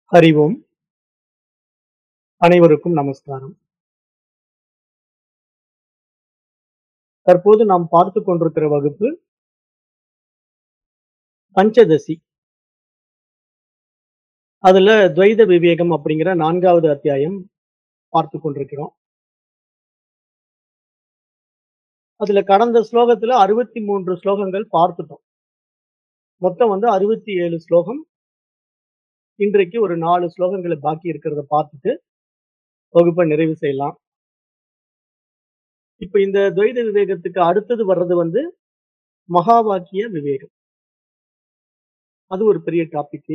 ஹரி ஓம் அனைவருக்கும் நமஸ்காரம் தற்போது நாம் பார்த்து கொண்டிருக்கிற வகுப்பு பஞ்சதசி அதுல துவைத விவேகம் அப்படிங்கிற நான்காவது அத்தியாயம் பார்த்து கொண்டிருக்கிறோம் அதுல கடந்த ஸ்லோகத்துல அறுபத்தி மூன்று ஸ்லோகங்கள் பார்த்துட்டோம் மொத்தம் வந்து அறுபத்தி ஏழு ஸ்லோகம் இன்றைக்கு ஒரு நாலு ஸ்லோகங்களை பாக்கி இருக்கிறத பார்த்துட்டு வகுப்பை நிறைவு செய்யலாம் இப்ப இந்த துவைத விவேகத்துக்கு அடுத்தது வர்றது வந்து மகா வாக்கிய விவேகம் அது ஒரு பெரிய டாபிக்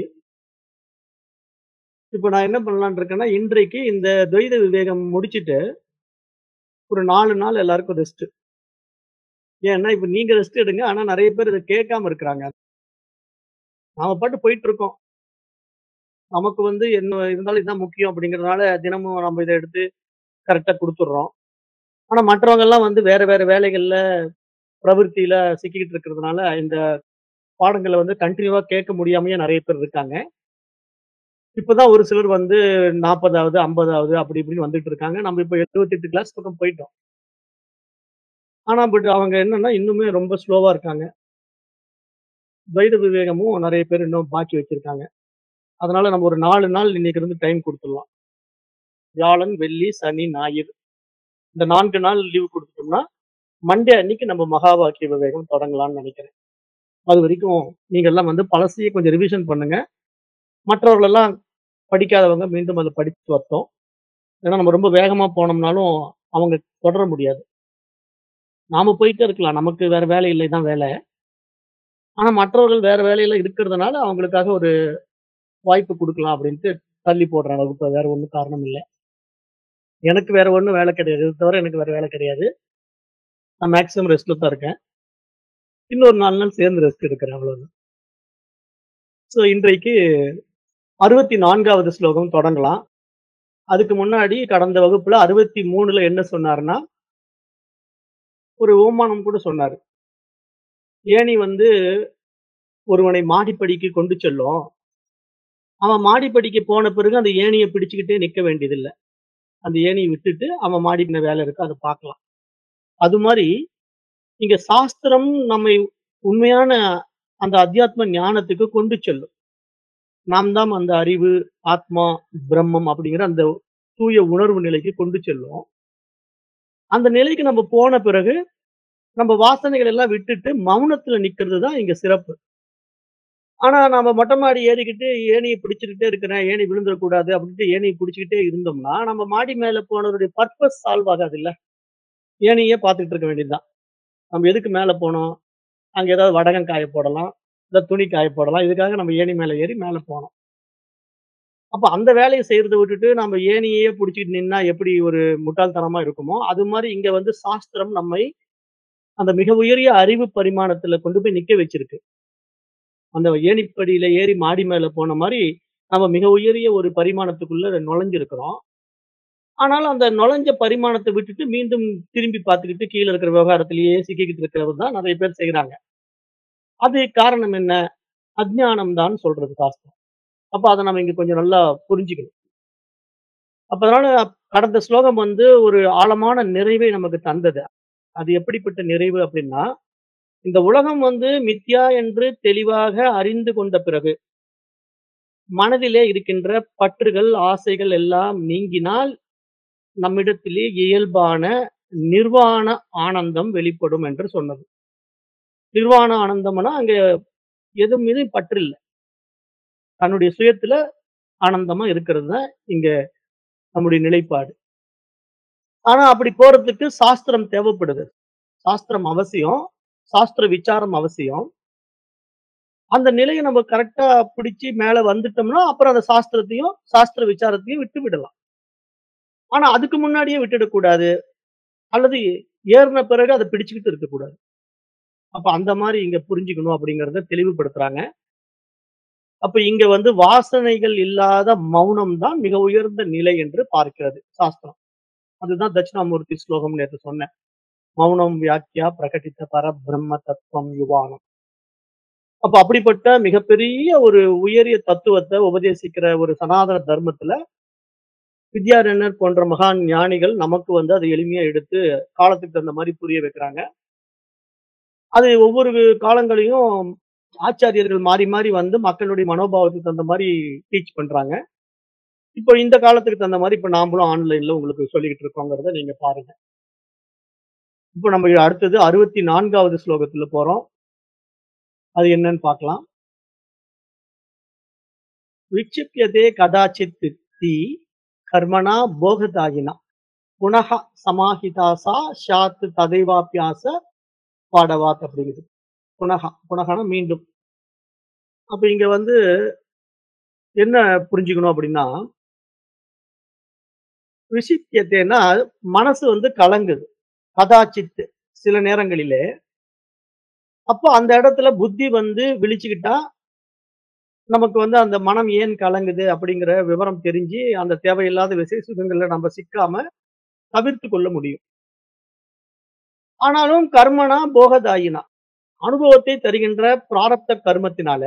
இப்ப நான் என்ன பண்ணலாம்னு இருக்கேன்னா இன்றைக்கு இந்த துவைத விவேகம் முடிச்சிட்டு ஒரு நாலு நாள் எல்லாருக்கும் ரெஸ்ட் ஏன்னா இப்ப நீங்க ரெஸ்ட் எடுங்க ஆனா நிறைய பேர் இதை கேட்காம இருக்கிறாங்க நாம பாட்டு போயிட்டு இருக்கோம் நமக்கு வந்து என்ன இருந்தாலும் இதுதான் முக்கியம் அப்படிங்கறதுனால தினமும் நம்ம இதை எடுத்து கரெக்டா கொடுத்துடுறோம் ஆனா மற்றவங்க எல்லாம் வந்து வேற வேற வேலைகள்ல பிரவருத்தியில சிக்கிக்கிட்டு இருக்கிறதுனால இந்த பாடங்களை வந்து கண்டினியூவா கேட்க முடியாமயே நிறைய பேர் இருக்காங்க இப்பதான் ஒரு சிலர் வந்து நாற்பதாவது ஐம்பதாவது அப்படி இப்படின்னு வந்துட்டு இருக்காங்க நம்ம இப்ப எழுபத்தி எட்டு கிளாஸ் பக்கம் போயிட்டோம் ஆனா பட் அவங்க என்னன்னா இன்னுமே ரொம்ப ஸ்லோவா இருக்காங்க துவைத விவேகமும் நிறைய பேர் இன்னும் பாக்கி வச்சிருக்காங்க அதனால நம்ம ஒரு நாலு நாள் இன்னைக்கு இருந்து டைம் கொடுத்துடலாம் வியாழன் வெள்ளி சனி ஞாயிறு இந்த நான்கு நாள் லீவு கொடுத்துட்டோம்னா மண்டே அன்னைக்கு நம்ம மகா வாக்கிய விவேகம் தொடங்கலாம்னு நினைக்கிறேன் அது வரைக்கும் நீங்க எல்லாம் வந்து பழசையே கொஞ்சம் ரிவிஷன் பண்ணுங்க மற்றவர்கள் எல்லாம் படிக்காதவங்க மீண்டும் அதை படிச்சு வரட்டும் ஏன்னா நம்ம ரொம்ப வேகமா போனோம்னாலும் அவங்க தொடர முடியாது நாம போயிட்டே இருக்கலாம் நமக்கு வேற வேலை இல்லை தான் வேலை ஆனா மற்றவர்கள் வேற வேலையில இருக்கிறதுனால அவங்களுக்காக ஒரு வாய்ப்பு கொடுக்கலாம் அப்படின்ட்டு தள்ளி போடுறேன் வகுப்பை வேற ஒன்றும் காரணம் இல்லை எனக்கு வேற ஒன்றும் வேலை கிடையாது இது தவிர எனக்கு வேற வேலை கிடையாது நான் மேக்ஸிமம் ரெஸ்ட்ல தான் இருக்கேன் இன்னொரு நாலு நாள் சேர்ந்து ரெஸ்ட் எடுக்கிறேன் அவ்வளவுதான் ஸோ இன்றைக்கு அறுபத்தி நான்காவது ஸ்லோகம் தொடங்கலாம் அதுக்கு முன்னாடி கடந்த வகுப்புல அறுபத்தி மூணுல என்ன சொன்னாருன்னா ஒரு ஓமானம் கூட சொன்னாரு ஏணி வந்து ஒருவனை மாடிப்படிக்கு கொண்டு செல்லும் அவன் மாடிப்படிக்கு போன பிறகு அந்த ஏணியை பிடிச்சுக்கிட்டே நிக்க வேண்டியதில்லை அந்த ஏணியை விட்டுட்டு அவன் மாடிக்கின வேலை இருக்கு அதை பார்க்கலாம் அது மாதிரி இங்க சாஸ்திரம் நம்மை உண்மையான அந்த அத்தியாத்ம ஞானத்துக்கு கொண்டு செல்லும் நாம் தான் அந்த அறிவு ஆத்மா பிரம்மம் அப்படிங்கிற அந்த தூய உணர்வு நிலைக்கு கொண்டு செல்லும் அந்த நிலைக்கு நம்ம போன பிறகு நம்ம வாசனைகள் எல்லாம் விட்டுட்டு மௌனத்துல நிக்கிறது தான் இங்க சிறப்பு ஆனா நம்ம மொட்டை மாடி ஏறிக்கிட்டு ஏணியை பிடிச்சுக்கிட்டே இருக்கிறேன் ஏணி விழுந்துடக்கூடாது அப்படின்ட்டு ஏணியை பிடிச்சுக்கிட்டே இருந்தோம்னா நம்ம மாடி மேல போனதுடைய பர்பஸ் சால்வ் ஆகாது இல்ல ஏணியே பார்த்துக்கிட்டு இருக்க வேண்டியதுதான் நம்ம எதுக்கு மேல போனோம் அங்க ஏதாவது வடகம் காய போடலாம் இல்ல துணி காய போடலாம் இதுக்காக நம்ம ஏணி மேல ஏறி மேல போனோம் அப்ப அந்த வேலையை செய்யறதை விட்டுட்டு நம்ம ஏணியே பிடிச்சிட்டு நின்னா எப்படி ஒரு முட்டாள்தனமா இருக்குமோ அது மாதிரி இங்க வந்து சாஸ்திரம் நம்மை அந்த மிக உயரிய அறிவு பரிமாணத்துல கொண்டு போய் நிக்க வச்சிருக்கு அந்த ஏணிப்படியில ஏறி மாடி மேல போன மாதிரி நம்ம மிக உயரிய ஒரு பரிமாணத்துக்குள்ள நுழைஞ்சிருக்கிறோம் ஆனாலும் அந்த நுழைஞ்ச பரிமாணத்தை விட்டுட்டு மீண்டும் திரும்பி பார்த்துக்கிட்டு கீழே இருக்கிற விவகாரத்திலேயே சிக்கிக்கிட்டு இருக்கிறது தான் நிறைய பேர் செய்யறாங்க அது காரணம் என்ன அஜ்ஞானம் தான் சொல்றது சாஸ்திரம் அப்ப அதை நம்ம இங்க கொஞ்சம் நல்லா புரிஞ்சுக்கணும் அப்ப அதனால கடந்த ஸ்லோகம் வந்து ஒரு ஆழமான நிறைவை நமக்கு தந்தது அது எப்படிப்பட்ட நிறைவு அப்படின்னா இந்த உலகம் வந்து மித்யா என்று தெளிவாக அறிந்து கொண்ட பிறகு மனதிலே இருக்கின்ற பற்றுகள் ஆசைகள் எல்லாம் நீங்கினால் நம்மிடத்திலே இயல்பான நிர்வாண ஆனந்தம் வெளிப்படும் என்று சொன்னது நிர்வாண ஆனந்தம்னா அங்க எது மீதும் பற்று இல்லை தன்னுடைய சுயத்துல ஆனந்தமா இருக்கிறது தான் இங்க நம்முடைய நிலைப்பாடு ஆனா அப்படி போறதுக்கு சாஸ்திரம் தேவைப்படுது சாஸ்திரம் அவசியம் சாஸ்திர விசாரம் அவசியம் அந்த நிலையை நம்ம கரெக்டா பிடிச்சு மேல வந்துட்டோம்னா அப்புறம் அந்த சாஸ்திரத்தையும் சாஸ்திர விசாரத்தையும் விட்டு விடலாம் ஆனா அதுக்கு முன்னாடியே விட்டுடக்கூடாது அல்லது ஏறின பிறகு அதை பிடிச்சுக்கிட்டு இருக்கக்கூடாது அப்ப அந்த மாதிரி இங்க புரிஞ்சுக்கணும் அப்படிங்கறத தெளிவுபடுத்துறாங்க அப்ப இங்க வந்து வாசனைகள் இல்லாத மௌனம் தான் மிக உயர்ந்த நிலை என்று பார்க்கிறது சாஸ்திரம் அதுதான் தட்சிணாமூர்த்தி ஸ்லோகம் நேற்று சொன்னேன் மௌனம் வியாக்கியா பிரகடித்த பர பிரம்ம தத்துவம் யுவானம் அப்ப அப்படிப்பட்ட மிகப்பெரிய ஒரு உயரிய தத்துவத்த உபதேசிக்கிற ஒரு சனாதன தர்மத்துல, வித்யாரண்யர் போன்ற மகான் ஞானிகள் நமக்கு வந்து அத எளிமையா எடுத்து காலத்துக்கு தகுந்த மாரி புரிய வைக்கிறாங்க. அது ஒவ்வொரு காலங்களையும் ஆச்சாரியர்கள் மாறி, மாறி வந்து மக்களுடைய மனோபாவத்துக்கு தகுந்த மாரி டீச் பண்றாங்க. இப்போ இந்த காலத்துக்கு தகுந்த மாரி இப்ப நாமளும் ஆன்லைன்ல உங்களுக்கு சொல்லிக்கிட்டு இருக்கோங்கிறத நீங்க பாருங்க. இப்போ நம்ம அடுத்தது 64வது ஸ்லோகத்துல போறோம். அது என்னன்னு பார்க்கலாம். விக்ஷிப்யதே கதாசித் வித்தி கர்மணா போகதாயினா புனः சமாஹிதா சா ஸ்யாத் ததைவாப்யாச பாடவாத் அப்படிங்குது. புனக புனகனா மீண்டும். அப்ப இங்க வந்து என்ன புரிஞ்சுக்கணும் அப்படின்னா விசித்தியத்தைன்னா மனசு வந்து கலங்குது. கதாசித் சில நேரங்களிலே. அப்போ அந்த இடத்துல புத்தி வந்து விழிச்சுக்கிட்டா, நமக்கு வந்து அந்த மனம் ஏன் கலங்குது அப்படிங்கிற விவரம் தெரிஞ்சு, அந்த தேவையில்லாத விசை சுகங்கள்ல நம்ம சிக்காம தவிர்த்துக் கொள்ள முடியும். ஆனாலும் கர்மனா போகதாயினா அனுபவத்தை தருகின்ற பிராரப்த கர்மத்தினால,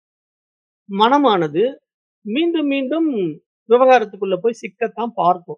மனமானது மீண்டும், மீண்டும் விவகாரத்துக்குள்ள போய் சிக்கத்தான் பார்க்கும்.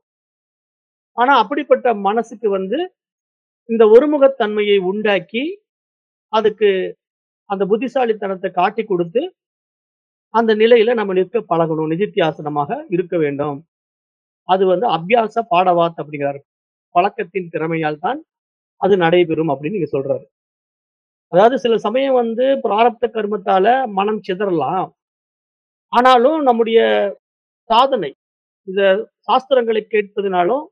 ஆனா அப்படிப்பட்ட மனசுக்கு வந்து இந்த ஒருமுகத்தன்மையை உண்டாக்கி, அதுக்கு அந்த புத்திசாலித்தனத்த காட்டிக் குடுத்து, அந்த நிலையில நம்ம நிற்க பழகணும். நிதித்தியாசனமாக இருக்க வேண்டும். அது வந்து அபியாச பாடவாத் அப்படிங்கிறாரு. பழக்கத்தின் திறமையால் தான் அது நடைபெறும் அப்படின்னு இங்க சொல்றாரு. அதாவது சில சமயம் வந்து பிராரப்த கர்மத்தால மனம் சிதறலாம். ஆனாலும் நம்முடைய சாதனை, இத சாஸ்திரங்களை கேட்பதினாலும்,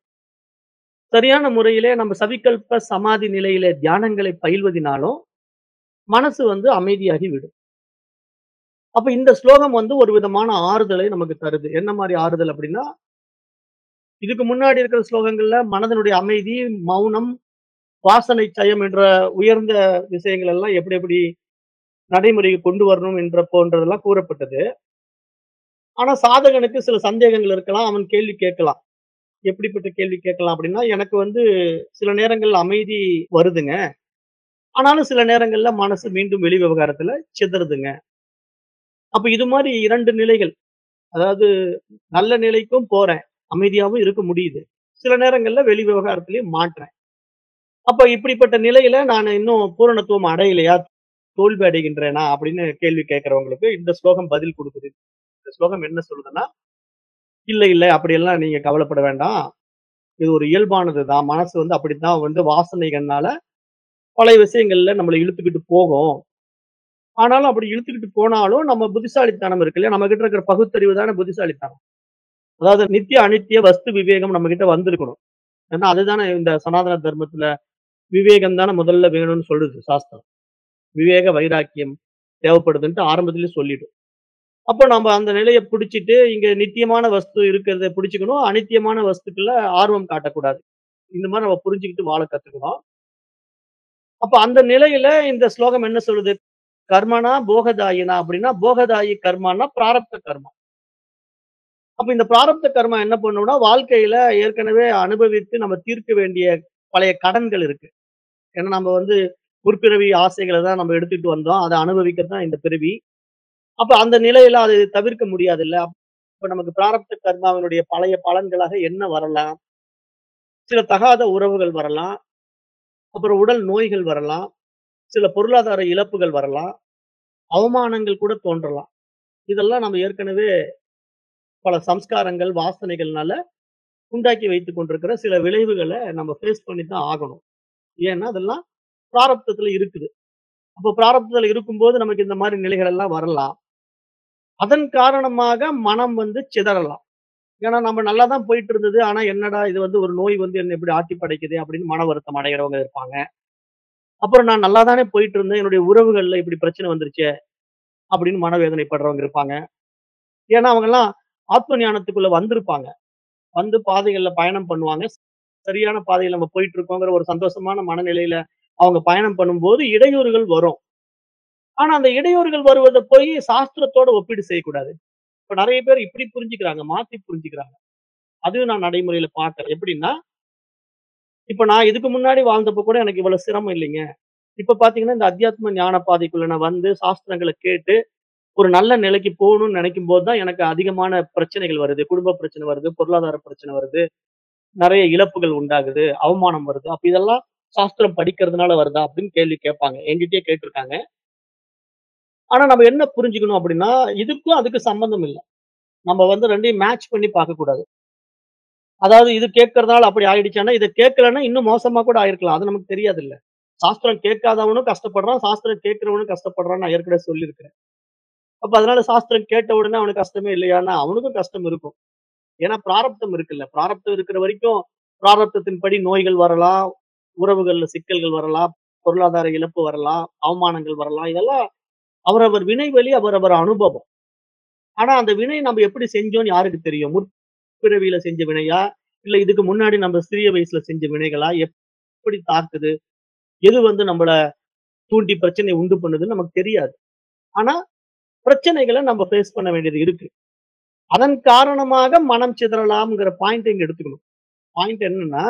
சரியான முறையிலே நம்ம சவிகல்ப சமாதி நிலையிலே தியானங்களை பயில்வதினாலும், மனசு வந்து அமைதியாகி விடும். அப்ப இந்த ஸ்லோகம் வந்து ஒரு விதமான ஆறுதலை நமக்கு தருது. என்ன மாரி ஆறுதல் அப்படின்னா, இதுக்கு முன்னாடி இருக்கிற ஸ்லோகங்கள்ல மனதினுடைய அமைதி, மௌனம், வாசனை சயம் என்ற உயர்ந்த விஷயங்கள் எல்லாம் எப்படி எப்படி நடைமுறைக்கு கொண்டு வரணும் என்ற போன்றதெல்லாம் கூறப்பட்டது. ஆனா சாதகனுக்கு சில சந்தேகங்கள் இருக்கலாம். அவன் கேள்வி கேட்கலாம். எப்படிப்பட்ட கேள்வி கேட்கலாம் அப்படின்னா, எனக்கு வந்து சில நேரங்கள்ல அமைதி வருதுங்க. ஆனாலும் சில நேரங்கள்ல மனசு மீண்டும் வெளி விவகாரத்துல சிதறுதுங்க. அப்ப இது மாரி 2 நிலைகள். அதாவது நல்ல நிலைக்கும் போறேன். அமைதியாவும் இருக்க முடியுது. சில நேரங்கள்ல வெளி விவகாரத்திலயும் மாட்றேன். அப்ப இப்படிப்பட்ட நிலையில நான் இன்னும் பூரணத்துவம் அடையலையா? தோல்வி அடைகின்றேனா? அப்படின்னு கேள்வி கேட்கிறவங்களுக்கு இந்த ஸ்லோகம் பதில் குடுக்குது. இந்த ஸ்லோகம் என்ன சொல்லுதுன்னா, இல்ல, இல்ல அப்படியெல்லாம் நீங்க கவலைப்பட வேண்டாம். இது ஒரு இயல்பானது தான். மனசு வந்து அப்படித்தான் வந்து வாசனைகள்னால பல விஷயங்கள்ல நம்மள இழுத்துக்கிட்டு போகும். ஆனாலும் அப்படி இழுத்துக்கிட்டு போனாலும் நம்ம புத்திசாலித்தனம் இருக்கு இல்லையா? நம்மகிட்ட இருக்கிற பகுத்தறிவு தானே புத்திசாலித்தனம். அதாவது நித்திய, அனித்திய வஸ்து விவேகம் நம்மகிட்ட வந்திருக்கணும். ஏன்னா அதுதானே இந்த சனாதன தர்மத்துல விவேகம் தானே முதல்ல வேணும்னு சொல்லுது சாஸ்திரம். விவேக வைராக்கியம் தேவைப்படுதுன்ட்டு ஆரம்பத்திலேயே சொல்லிடும். அப்போ நம்ம அந்த நிலைய பிடிச்சிட்டு, இங்க நித்தியமான வஸ்து இருக்கிறத பிடிச்சுக்கணும். அனித்தியமான வஸ்துக்கள்ல ஆர்வம் காட்டக்கூடாது. இந்த மாரி நம்ம புரிஞ்சுக்கிட்டு வாழ கத்துக்கணும். அப்ப அந்த நிலையில இந்த ஸ்லோகம் என்ன சொல்லுது? கர்மனா போகதாயினா அப்படின்னா, போகதாயி கர்மான்னா பிராரப்த கர்மா. அப்ப இந்த பிராரப்த கர்மா என்ன பண்ணும்னா, வாழ்க்கையில ஏற்கனவே அனுபவித்து நம்ம தீர்க்க வேண்டிய பழைய கடன்கள் இருக்கு. ஏன்னா நம்ம வந்து முற்பிறவி ஆசைகள தான் நம்ம எடுத்துட்டு வந்தோம். அத அனுபவிக்கத்தான் இந்த பிறவி. அப்ப அந்த நிலையில அது தவிர்க்க முடியாதுல்ல. அப்ப நமக்கு பிராரப்த கர்மாவினுடைய பழைய பலன்களாக என்ன வரலாம்? சில தகாத உறவுகள் வரலாம். அப்புறம் உடல் நோய்கள் வரலாம். சில பொருளாதார இழப்புகள் வரலாம். அவமானங்கள் கூட தோன்றலாம். இதெல்லாம் நம்ம ஏற்கனவே பல சம்ஸ்காரங்கள், வாசனைகள்னால உண்டாக்கி வைத்துக் கொண்டிருக்கிற சில விளைவுகள நம்ம ஃபேஸ் பண்ணி தான் ஆகணும். ஏன்னா, அதெல்லாம் பிராரப்தத்துல இருக்குது. அப்ப பிராரப்தத்துல இருக்கும்போது நமக்கு இந்த மாரி நிலைகள் எல்லாம் வரலாம். அதன் காரணமாக மனம் வந்து சிதறலாம். ஏன்னா நம்ம நல்லா தான் போயிட்டு இருந்தது. ஆனா என்னடா இது வந்து ஒரு நோய் வந்து என்ன இப்படி ஆட்டி படைக்குதே அப்படின்னு மன வருத்தம் அடைகிறவங்க இருப்பாங்க. அப்புறம் நான் நல்லா தானே போயிட்டு இருந்தேன். என்னுடைய உறவுகள்ல இப்படி பிரச்சனை வந்துருச்சே! அப்படின்னு மனவேதனைப்படுறவங்க இருப்பாங்க. ஏன்னா அவங்கலாம் ஆத்ம ஞானத்துக்குள்ள வந்திருப்பாங்க. வந்து பாதைகள்ல பயணம் பண்ணுவாங்க. சரியான பாதையில நம்ம போயிட்டு இருக்கோங்கிற ஒரு சந்தோஷமான மனநிலையில அவங்க பயணம் பண்ணும்போது இடையூறுகள் வரும். ஆனா அந்த இடையூறுகள் வருவத போய் சாஸ்திரத்தோட ஒப்பீடு செய்யக்கூடாது. இப்ப நெறைய பேர் இப்படி புரிஞ்சுக்கிறாங்க. மாத்தி புரிஞ்சுக்கிறாங்க. அதுவும் நான் நடைமுறையில பார்க்கிறேன். எப்படின்னா, இப்ப நான் இதுக்கு முன்னாடி வாழ்ந்தப்ப கூட எனக்கு இவ்வளவு சிரமம் இல்லைங்க. இப்ப பார்த்தீங்கன்னா, இந்த அத்தியாத்ம ஞான பாதைக்குள்ள நான் வந்து சாஸ்திரங்கள கேட்டு, ஒரு நல்ல நிலைக்கு போகணும்னு நினைக்கும்போது தான் எனக்கு அதிகமான பிரச்சனைகள் வருது. குடும்ப பிரச்சனை வருது, பொருளாதார பிரச்சனை வருது, நெறைய இழப்புகள் உண்டாகுது, அவமானம் வருது. அப்ப இதெல்லாம் சாஸ்திரம் படிக்கிறதுனால வருதா? அப்படின்னு கேள்வி கேட்பாங்க. என்கிட்டயே கேட்டுருக்காங்க. ஆனா நம்ம என்ன புரிஞ்சுக்கணும் அப்படின்னா, இதுக்கும் அதுக்கும் சம்மந்தம் இல்ல. நம்ம வந்து 2யும் மேட்ச் பண்ணி பார்க்கக்கூடாது. அதாவது இது கேட்கறதுனால அப்படி ஆயிடுச்சான்னா, இத கேட்கலன்னா இன்னும் மோசமா கூட ஆயிருக்கலாம். அது நமக்கு தெரியாதுல்ல. சாஸ்திரம் கேட்காதவனும் கஷ்டப்படுறான், சாஸ்திரம் கேட்கிறவனும் கஷ்டப்படுறான்னு நான் ஏற்கனவே சொல்லியிருக்கிறேன். அப்ப அதனால சாஸ்திரம் கேட்ட உடனே அவனுக்கு கஷ்டமே இல்லையான்னா, அவனுக்கும் கஷ்டம் இருக்கும். ஏன்னா பிராரப்தம் இருக்குல்ல. பிராரப்தம் இருக்கிற வரைக்கும், பிராரப்தத்தின்படி நோய்கள் வரலாம், உறவுகள்ல சிக்கல்கள் வரலாம், பொருளாதார இழப்பு வரலாம், அவமானங்கள் வரலாம். இதெல்லாம் அவரவர் வினைவழி, அவரவர் அனுபவம். ஆனா அந்த வினை நம்ம எப்படி செஞ்சோம்ன்னு யாருக்கு தெரியும்? முற்பிறவியில செஞ்ச வினையா? இல்ல இதுக்கு முன்னாடி நம்ம சிறிய வயசுல செஞ்ச வினைகளா? எப்படி தாக்குது? எது வந்து நம்மள தூண்டி பிரச்சனை உண்டு பண்ணுதுன்னு நமக்கு தெரியாது. ஆனா பிரச்சனைகள நம்ம ஃபேஸ் பண்ண வேண்டியது இருக்கு. அதன் காரணமாக மனம் சிதறலாம்ங்கிற பாயிண்ட் இங்க எடுத்துக்கணும். பாயிண்ட் என்னன்னா,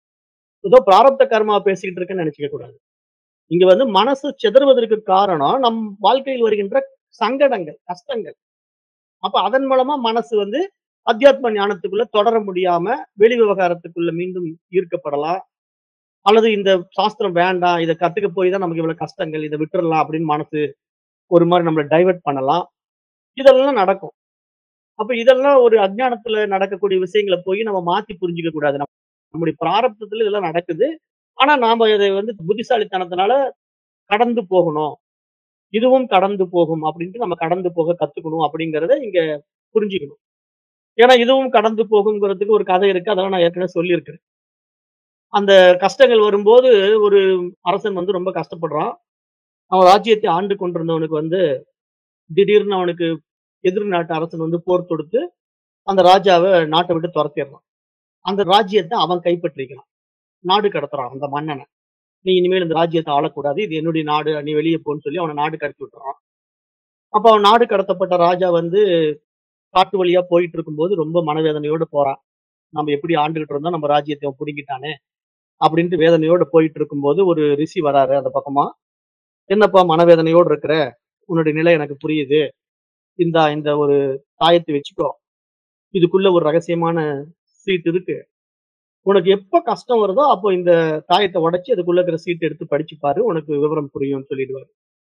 ஏதோ பிராரப்த கர்மாவ பேசிக்கிட்டு இருக்கேன்னு நெனச்சுக்க கூடாது. இங்க வந்து மனசு சிதறுவதற்கு காரணம், நம் வாழ்க்கையில் வருகின்ற சங்கடங்கள், கஷ்டங்கள். அப்ப அதன் மூலமா மனசு வந்து அத்தியாத்ம ஞானத்துக்குள்ள தொடர முடியாம, வெளி விவகாரத்துக்குள்ள மீண்டும் ஈர்க்கப்படலாம். அல்லது இந்த சாஸ்திரம் வேண்டாம், இத கத்துக்க போய் தான் நமக்கு இவ்வளவு கஷ்டங்கள், இத விட்டுறலாம் அப்படின்னு மனசு ஒரு மாரி நம்மள டைவர்ட் பண்ணலாம். இதெல்லாம் நடக்கும். அப்ப இதெல்லாம் ஒரு அஞ்ஞானத்துல நடக்கக்கூடிய விஷயங்கள போய் நம்ம மாத்தி புரிஞ்சுக்க கூடாது. நம் நம்முடைய பிராரப்தத்துல இதெல்லாம் நடக்குது. ஆனா நாம இத வந்து புத்திசாலித்தனத்தினால கடந்து போகணும். இதுவும் கடந்து போகும் அப்படின்ட்டு நம்ம கடந்து போக கத்துக்கணும் அப்படிங்கிறத இங்க புரிஞ்சுக்கணும். ஏன்னா இதுவும் கடந்து போகும்ங்கிறதுக்கு ஒரு கதை இருக்கு. அதெல்லாம் நான் ஏற்கனவே சொல்லியிருக்கிறேன். அந்த கஷ்டங்கள் வரும்போது ஒரு அரசன் வந்து ரொம்ப கஷ்டப்படுறான். அவன் ராஜ்யத்தை ஆண்டு கொண்டிருந்தவனுக்கு வந்து திடீர்னு அவனுக்கு எதிர் நாட்டு அரசன் வந்து போர் தொடுத்து, அந்த ராஜாவ நாட்ட விட்டு தொரத்திடுறான். அந்த ராஜ்யத்த அவன் கைப்பற்றிக்கிறான். நாடு கடத்துறான் அந்த மன்னன. நீ இனிமேல் இந்த ராஜ்யத்த ஆளக்கூடாது. இது என்னுடைய நாடு. நீ வெளிய போன்னு சொல்லி அவன நாடு கடத்தி விட்டுறான். அப்ப அவன் நாடு கடத்தப்பட்ட ராஜா வந்து காட்டு வழியா போயிட்டு இருக்கும்போது ரொம்ப மனவேதனையோட போறான். நம்ம எப்படி ஆண்டுகிட்டு இருந்தோம், நம்ம ராஜ்யத்த இவன் புடுங்கிட்டானே! அப்படின்ட்டு வேதனையோட போயிட்டு இருக்கும்போது ஒரு ரிஷி வராரு அந்த பக்கமா. என்னப்பா மனவேதனையோட இருக்கிற? உன்னுடைய நிலை எனக்கு புரியுது. இந்தா இந்த ஒரு தாயத்த வச்சுக்கோ. இதுக்குள்ள ஒரு ரகசியமான சீட் இருக்கு. உனக்கு எப்ப கஷ்டம் வருதோ, அப்போ இந்த தாயத்த உடைச்சு அதுக்குள்ள இருக்கிற சீட்ட எடுத்து படிச்சு பாரு. உனக்கு விவரம் புரியும்னு சொல்லிடுவாரு.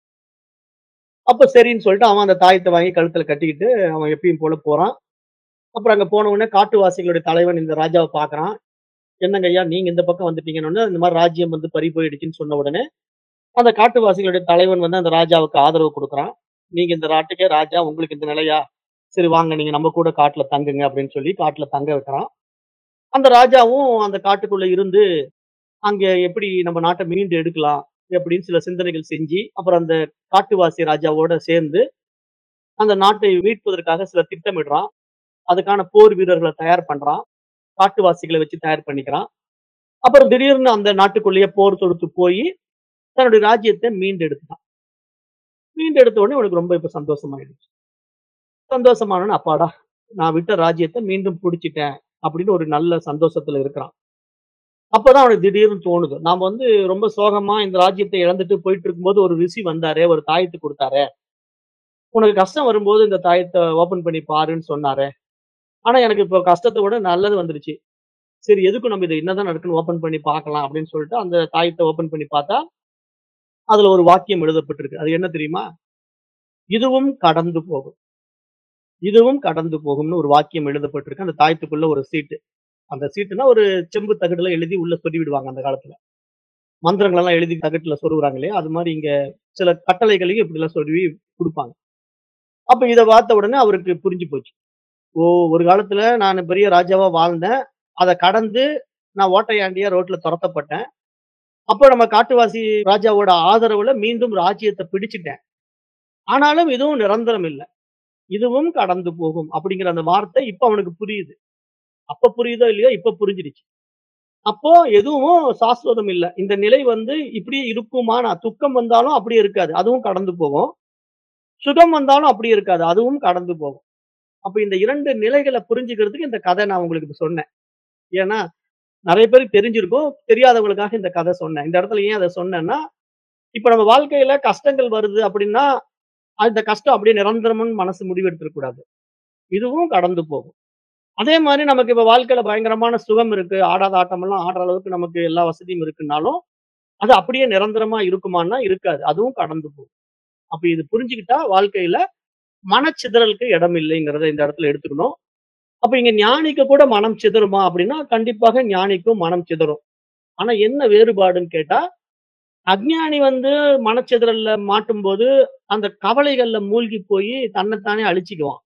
அப்ப சரின்னு சொல்லிட்டு அவன் அந்த தாயத்த வாங்கி கழுத்துல கட்டிக்கிட்டு, அவன் எப்பயும் போல போறான். அப்புறம் அங்க போன உடனே காட்டுவாசிகளுடைய தலைவன் இந்த ராஜாவ பார்க்குறான். என்னங்க ஐயா நீங்க இந்த பக்கம் வந்துட்டீங்கன்னோனே, இந்த மாரி ராஜ்யம் வந்து பறி போயிடுச்சுன்னு சொன்ன உடனே, அந்த காட்டுவாசிகளுடைய தலைவன் வந்து அந்த ராஜாவுக்கு ஆதரவு குடுக்குறான். நீங்க இந்த நாட்டுக்கே ராஜா, உங்களுக்கு இந்த நிலையா? சரி வாங்க நீங்க நம்ம கூட காட்டுல தங்குங்க அப்படின்னு சொல்லி காட்டுல தங்க வைக்கிறான். அந்த ராஜாவும் அந்த காட்டுக்குள்ள இருந்து, அங்க எப்படி நம்ம நாட்ட மீண்டு எடுக்கலாம்? அப்படின்னு சில சிந்தனைகள் செஞ்சு, அப்புறம் அந்த காட்டுவாசி ராஜாவோட சேர்ந்து, அந்த நாட்டை மீட்பதற்காக சில திட்டமிடுறான். அதுக்கான போர் வீரர்கள தயார் பண்றான். காட்டுவாசிகள வச்சு தயார் பண்ணிக்கிறான். அப்புறம் திடீர்னு அந்த நாட்டுக்குள்ளேயே போர் தொடுத்து போயி, தன்னுடைய ராஜ்யத்த மீண்டெடுத்துட்டான். மீண்டெடுத்த உடனே அவனுக்கு ரொம்ப இப்ப சந்தோஷமாயிடுச்சு. சந்தோஷமானோனே, அப்பாடா! நான் விட்ட ராஜ்யத்த மீண்டும் புடிச்சுட்டேன். அப்படின்னு ஒரு நல்ல சந்தோஷத்துல இருக்கிறான். அப்பதான் அவனுக்கு திடீர்னு தோணுது. நாம வந்து ரொம்ப சோகமா இந்த ராஜ்யத்த இழந்துட்டு போயிட்டு இருக்கும்போது ஒரு ரிஷி வந்தாரே, ஒரு தாயத்த குடுத்தாரே. உனக்கு கஷ்டம் வரும்போது இந்த தாயத்த ஓப்பன் பண்ணி பாருன்னு சொன்னாரே. ஆனா எனக்கு இப்ப கஷ்டத்த விட நல்லது வந்துருச்சு. சரி எதுக்கும் நம்ம இத என்னதான் நடக்குன்னு ஓப்பன் பண்ணி பார்க்கலாம் அப்படின்னு சொல்லிட்டு அந்த தாயத்த ஓப்பன் பண்ணி பார்த்தா, அதுல ஒரு வாக்கியம் எழுதப்பட்டிருக்கு. அது என்ன தெரியுமா? இதுவும் கடந்து போகும். இதுவும் கடந்து போகும்னு ஒரு வாக்கியம் எழுதப்பட்டிருக்கு. அந்த தாயத்துக்குள்ள ஒரு சீட்டு. அந்த சீட்டுன்னா ஒரு செம்பு தகடுல எழுதி உள்ள சொருவிடுவாங்க அந்த காலத்துல. மந்திரங்கள் எல்லாம் எழுதி தகட்டுல சொருகுறாங்க இல்லையா? அது மாரி இங்க சில கட்டளைகளையும் இப்படிலாம் சொருவி குடுப்பாங்க. அப்ப இத பார்த்த உடனே அவருக்கு புரிஞ்சு போச்சு. ஓ! ஒரு காலத்துல நானு பெரிய ராஜாவா வாழ்ந்தேன். அத கடந்து நான் ஓட்டையாண்டியா ரோட்ல தொரத்தப்பட்டேன். அப்ப நம்ம காட்டுவாசி ராஜாவோட ஆதரவுல மீண்டும் ராஜ்யத்த பிடிச்சுட்டேன். ஆனாலும் இதுவும் நிரந்தரம் இல்ல. இதுவும் கடந்து போகும் அப்படிங்கிற அந்த வார்த்தை இப்ப அவனுக்கு புரியுது. அப்ப புரியுதோ இல்லையோ இப்ப புரிஞ்சிடுச்சு. அப்போ எதுவும் சாஸ்வதம் இல்ல. இந்த நிலை வந்து இப்படியே இருக்குமானா, துக்கம் வந்தாலும் அப்படியே இருக்காது. அதுவும் கடந்து போகும். சுகம் வந்தாலும் அப்படியே இருக்காது. அதுவும் கடந்து போகும். அப்ப இந்த 2 நிலைகள புரிஞ்சுக்கிறதுக்கு இந்த கதை நான் உங்களுக்கு இப்ப சொன்னேன். ஏன்னா, நெறைய பேருக்கு தெரிஞ்சிருக்கும். தெரியாதவங்களுக்காக இந்த கதை சொன்னேன். இந்த இடத்துல ஏன் அத சொன்னேன்னா, இப்ப நம்ம வாழ்க்கையில கஷ்டங்கள் வருது அப்படின்னா, அந்த கஷ்டம் அப்படியே நிரந்தரம்னு மனசு முடிவெடுத்துறக் கூடாது. இதுவும் கடந்து போகும். அதே மாரி நமக்கு இப்ப வாழ்க்கையில பயங்கரமான சுகம் இருக்கு. ஆடாத ஆட்டமெல்லாம் ஆடுற அளவுக்கு நமக்கு எல்லா வசதியும் இருக்குன்னாலும், அது அப்படியே நிரந்தரமா இருக்குமான்னா இருக்காது. அதுவும் கடந்து போகும். அப்ப இது புரிஞ்சுக்கிட்டா வாழ்க்கையில மனச்சிதறலுக்கு இடம் இல்லைங்கிறத இந்த இடத்துல எடுத்துக்கணும். அப்ப இங்க ஞானிக்கு கூட மனம் சிதறுமா அப்படின்னா, கண்டிப்பாக ஞானிக்கும் மனம் சிதறும். ஆனா என்ன வேறுபாடுன்னு கேட்டா, அஞ்ஞானி வந்து மனச்சிதறல்ல மாட்டும்போது, அந்த கவலைகள்ல மூழ்கி போயி தன்னத்தானே அழிச்சுக்குவான்.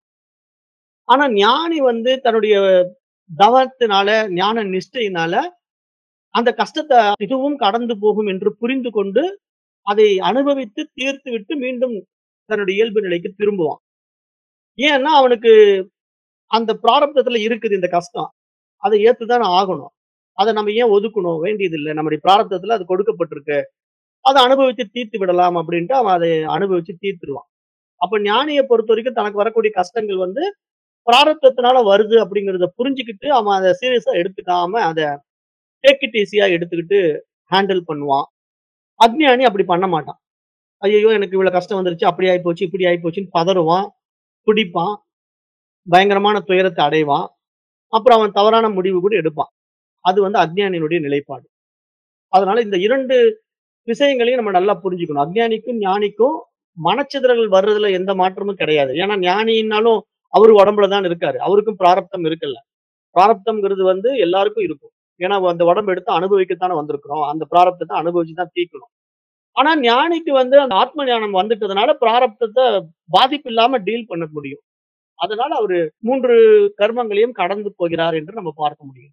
ஆனா ஞானி வந்து தன்னுடைய தவத்தினால, ஞான நிஷ்டையினால, அந்த கஷ்டத்த இதுவும் கடந்து போகும் என்று புரிந்து கொண்டு, அதை அனுபவித்து தீர்த்துவிட்டு மீண்டும் தன்னுடைய இயல்பு நிலைக்கு திரும்புவான். ஏன்னா அவனுக்கு அந்த பிராரப்தத்துல இருக்குது இந்த கஷ்டம். அத ஏத்துதானே ஆகணும். அத நம்ம ஏன் ஒதுக்கணும்? வேண்டியதில்ல. நம்முடைய பிராரப்தத்துல அது கொடுக்கப்பட்டிருக்கு. அத அனுபவிச்சு தீர்த்து விடலாம் அப்படின்ட்டு அவன் அதை அனுபவிச்சு தீர்த்துருவான். அப்ப ஞானிய பொறுத்தவரைக்கும் தனக்கு வரக்கூடிய கஷ்டங்கள் வந்து பிராரப்தத்தினால வருது அப்படிங்கிறத புரிஞ்சுக்கிட்டு, அவன் அத சீரியஸா எடுத்துக்காம, அத டேக் இட் ஈஸியா எடுத்துக்கிட்டு ஹேண்டில் பண்ணுவான். அஞ்ஞானி அப்படி பண்ண மாட்டான். ஐயய்யோ! எனக்கு இவ்வளவு கஷ்டம் வந்துருச்சு. அப்படி ஆயிப்போச்சு, இப்படி ஆயிப்போச்சுன்னு பதறுவான், துடிப்பான். பயங்கரமான துயரத்த அடைவான். அப்புறம் அவன் தவறான முடிவு கூட எடுப்பான். அது வந்து அஞ்ஞானியினுடைய நிலைப்பாடு. அதனால இந்த 2 விஷயங்களையும் நம்ம நல்லா புரிஞ்சுக்கணும். அஞ்ஞானிக்கும், ஞானிக்கும் மனச்சிதறல் வர்றதுல எந்த மாற்றமும் கிடையாது. ஏன்னா ஞானின்னாலும் அவரு உடம்புல தான் இருக்காரு. அவருக்கும் பிராரப்தம் இருக்குல்ல. பிராரப்தம்ங்கிறது வந்து எல்லாருக்கும் இருக்கும். ஏன்னா அந்த உடம்ப எடுத்து அனுபவிக்கத்தானே வந்திருக்கிறோம். அந்த பிராரப்தத்த அனுபவிச்சு தான் தீர்க்கணும். ஆனா ஞானிக்கு வந்து அந்த ஆத்ம ஞானம் வந்துட்டதுனால பிராரப்தத்த பாதிப்பு இல்லாம டீல் பண்ண முடியும். அதனால அவரு 3 கர்மங்களையும் கடந்து போகிறார் என்று நம்ம பார்க்க முடியும்.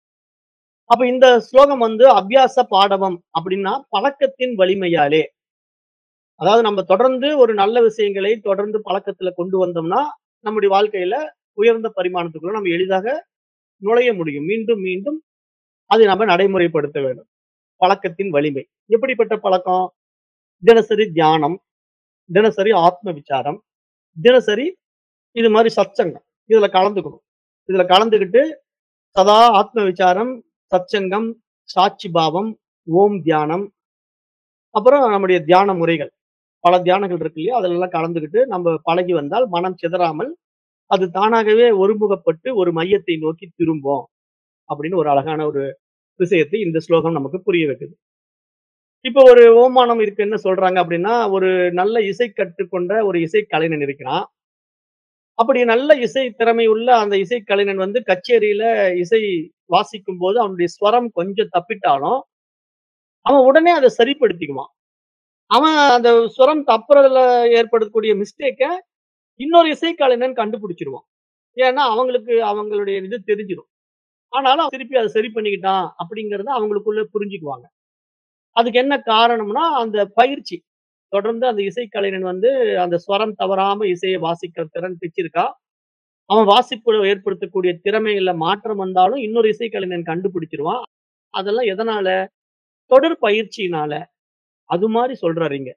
அப்ப இந்த ஸ்லோகம் வந்து அபியாச பாடவம் அப்படின்னா, பழக்கத்தின் வலிமையாலே. அதாவது நம்ம தொடர்ந்து ஒரு நல்ல விஷயங்களை தொடர்ந்து பழக்கத்துல கொண்டு வந்தோம்னா, நம்முடைய வாழ்க்கையில உயர்ந்த பரிமாணத்துக்குள்ள நம்ம எளிதாக நுழைய முடியும். மீண்டும், மீண்டும் அதை நம்ம நடைமுறைப்படுத்த வேண்டும். பழக்கத்தின் வலிமை. எப்படிப்பட்ட பழக்கம்? தினசரி தியானம், தினசரி ஆத்ம விசாரம், தினசரி இது மாரி சத்சங்கம். இதுல கலந்துக்கணும். இதுல கலந்துக்கிட்டு சதா ஆத்ம விசாரம், சத்சங்கம், சாட்சி பாவம், ஓம் தியானம், அப்புறம் நம்முடைய தியான முறைகள். பல தியானங்கள் இருக்கு இல்லையா? அதுலலாம் கலந்துக்கிட்டு நம்ம பழகி வந்தால் மனம் சிதறாமல், அது தானாகவே ஒருமுகப்பட்டு ஒரு மையத்தை நோக்கி திரும்பும். அப்படின்னு ஒரு அழகான ஒரு விஷயத்தை இந்த ஸ்லோகம் நமக்கு புரிய வைக்குது. இப்ப ஒரு ஓமானம் இருக்கு என்ன சொல்றாங்க அப்படின்னா, ஒரு நல்ல இசை கற்றுக்கொண்ட ஒரு இசை கலைஞன் இருக்கிறான். அப்படி நல்ல இசை திறமை உள்ள அந்த இசை கலைஞன் வந்து கச்சேரியில இசை வாசிக்கும்போது அவனுடைய ஸ்வரம் கொஞ்சம் தப்பிட்டாலும், அவன் உடனே அத சரிப்படுத்திக்குவான். அவன் அந்த ஸ்வரம் தப்புறதுல ஏற்படக்கூடிய மிஸ்டேக்க இன்னொரு இசை கலைஞன் கண்டுபிடிச்சுருவான். ஏன்னா அவங்களுக்கு அவங்களுடைய இது தெரிஞ்சிரும். ஆனாலும் திருப்பி அத சரி பண்ணிக்கிட்டான் அப்படிங்கிறத அவங்களுக்குள்ள புரிஞ்சுக்குவாங்க. அதுக்கு என்ன காரணம்னா, அந்த பயிற்சி. தொடர்ந்து அந்த இசை கலைஞன் வந்து அந்த ஸ்வரம் தவறாம இசைய வாசிக்கிற திறன் பெற்றிருக்கான். அவன் வாசிப்புல ஏற்படுத்தக்கூடிய திறமையில மாற்றம் வந்தாலும் இன்னொரு இசை கலைஞன் கண்டுபிடிச்சுருவான். அதெல்லாம் எதனால? தொடர் பயிற்சியினால. அது மாரி சொல்றாரு இங்க.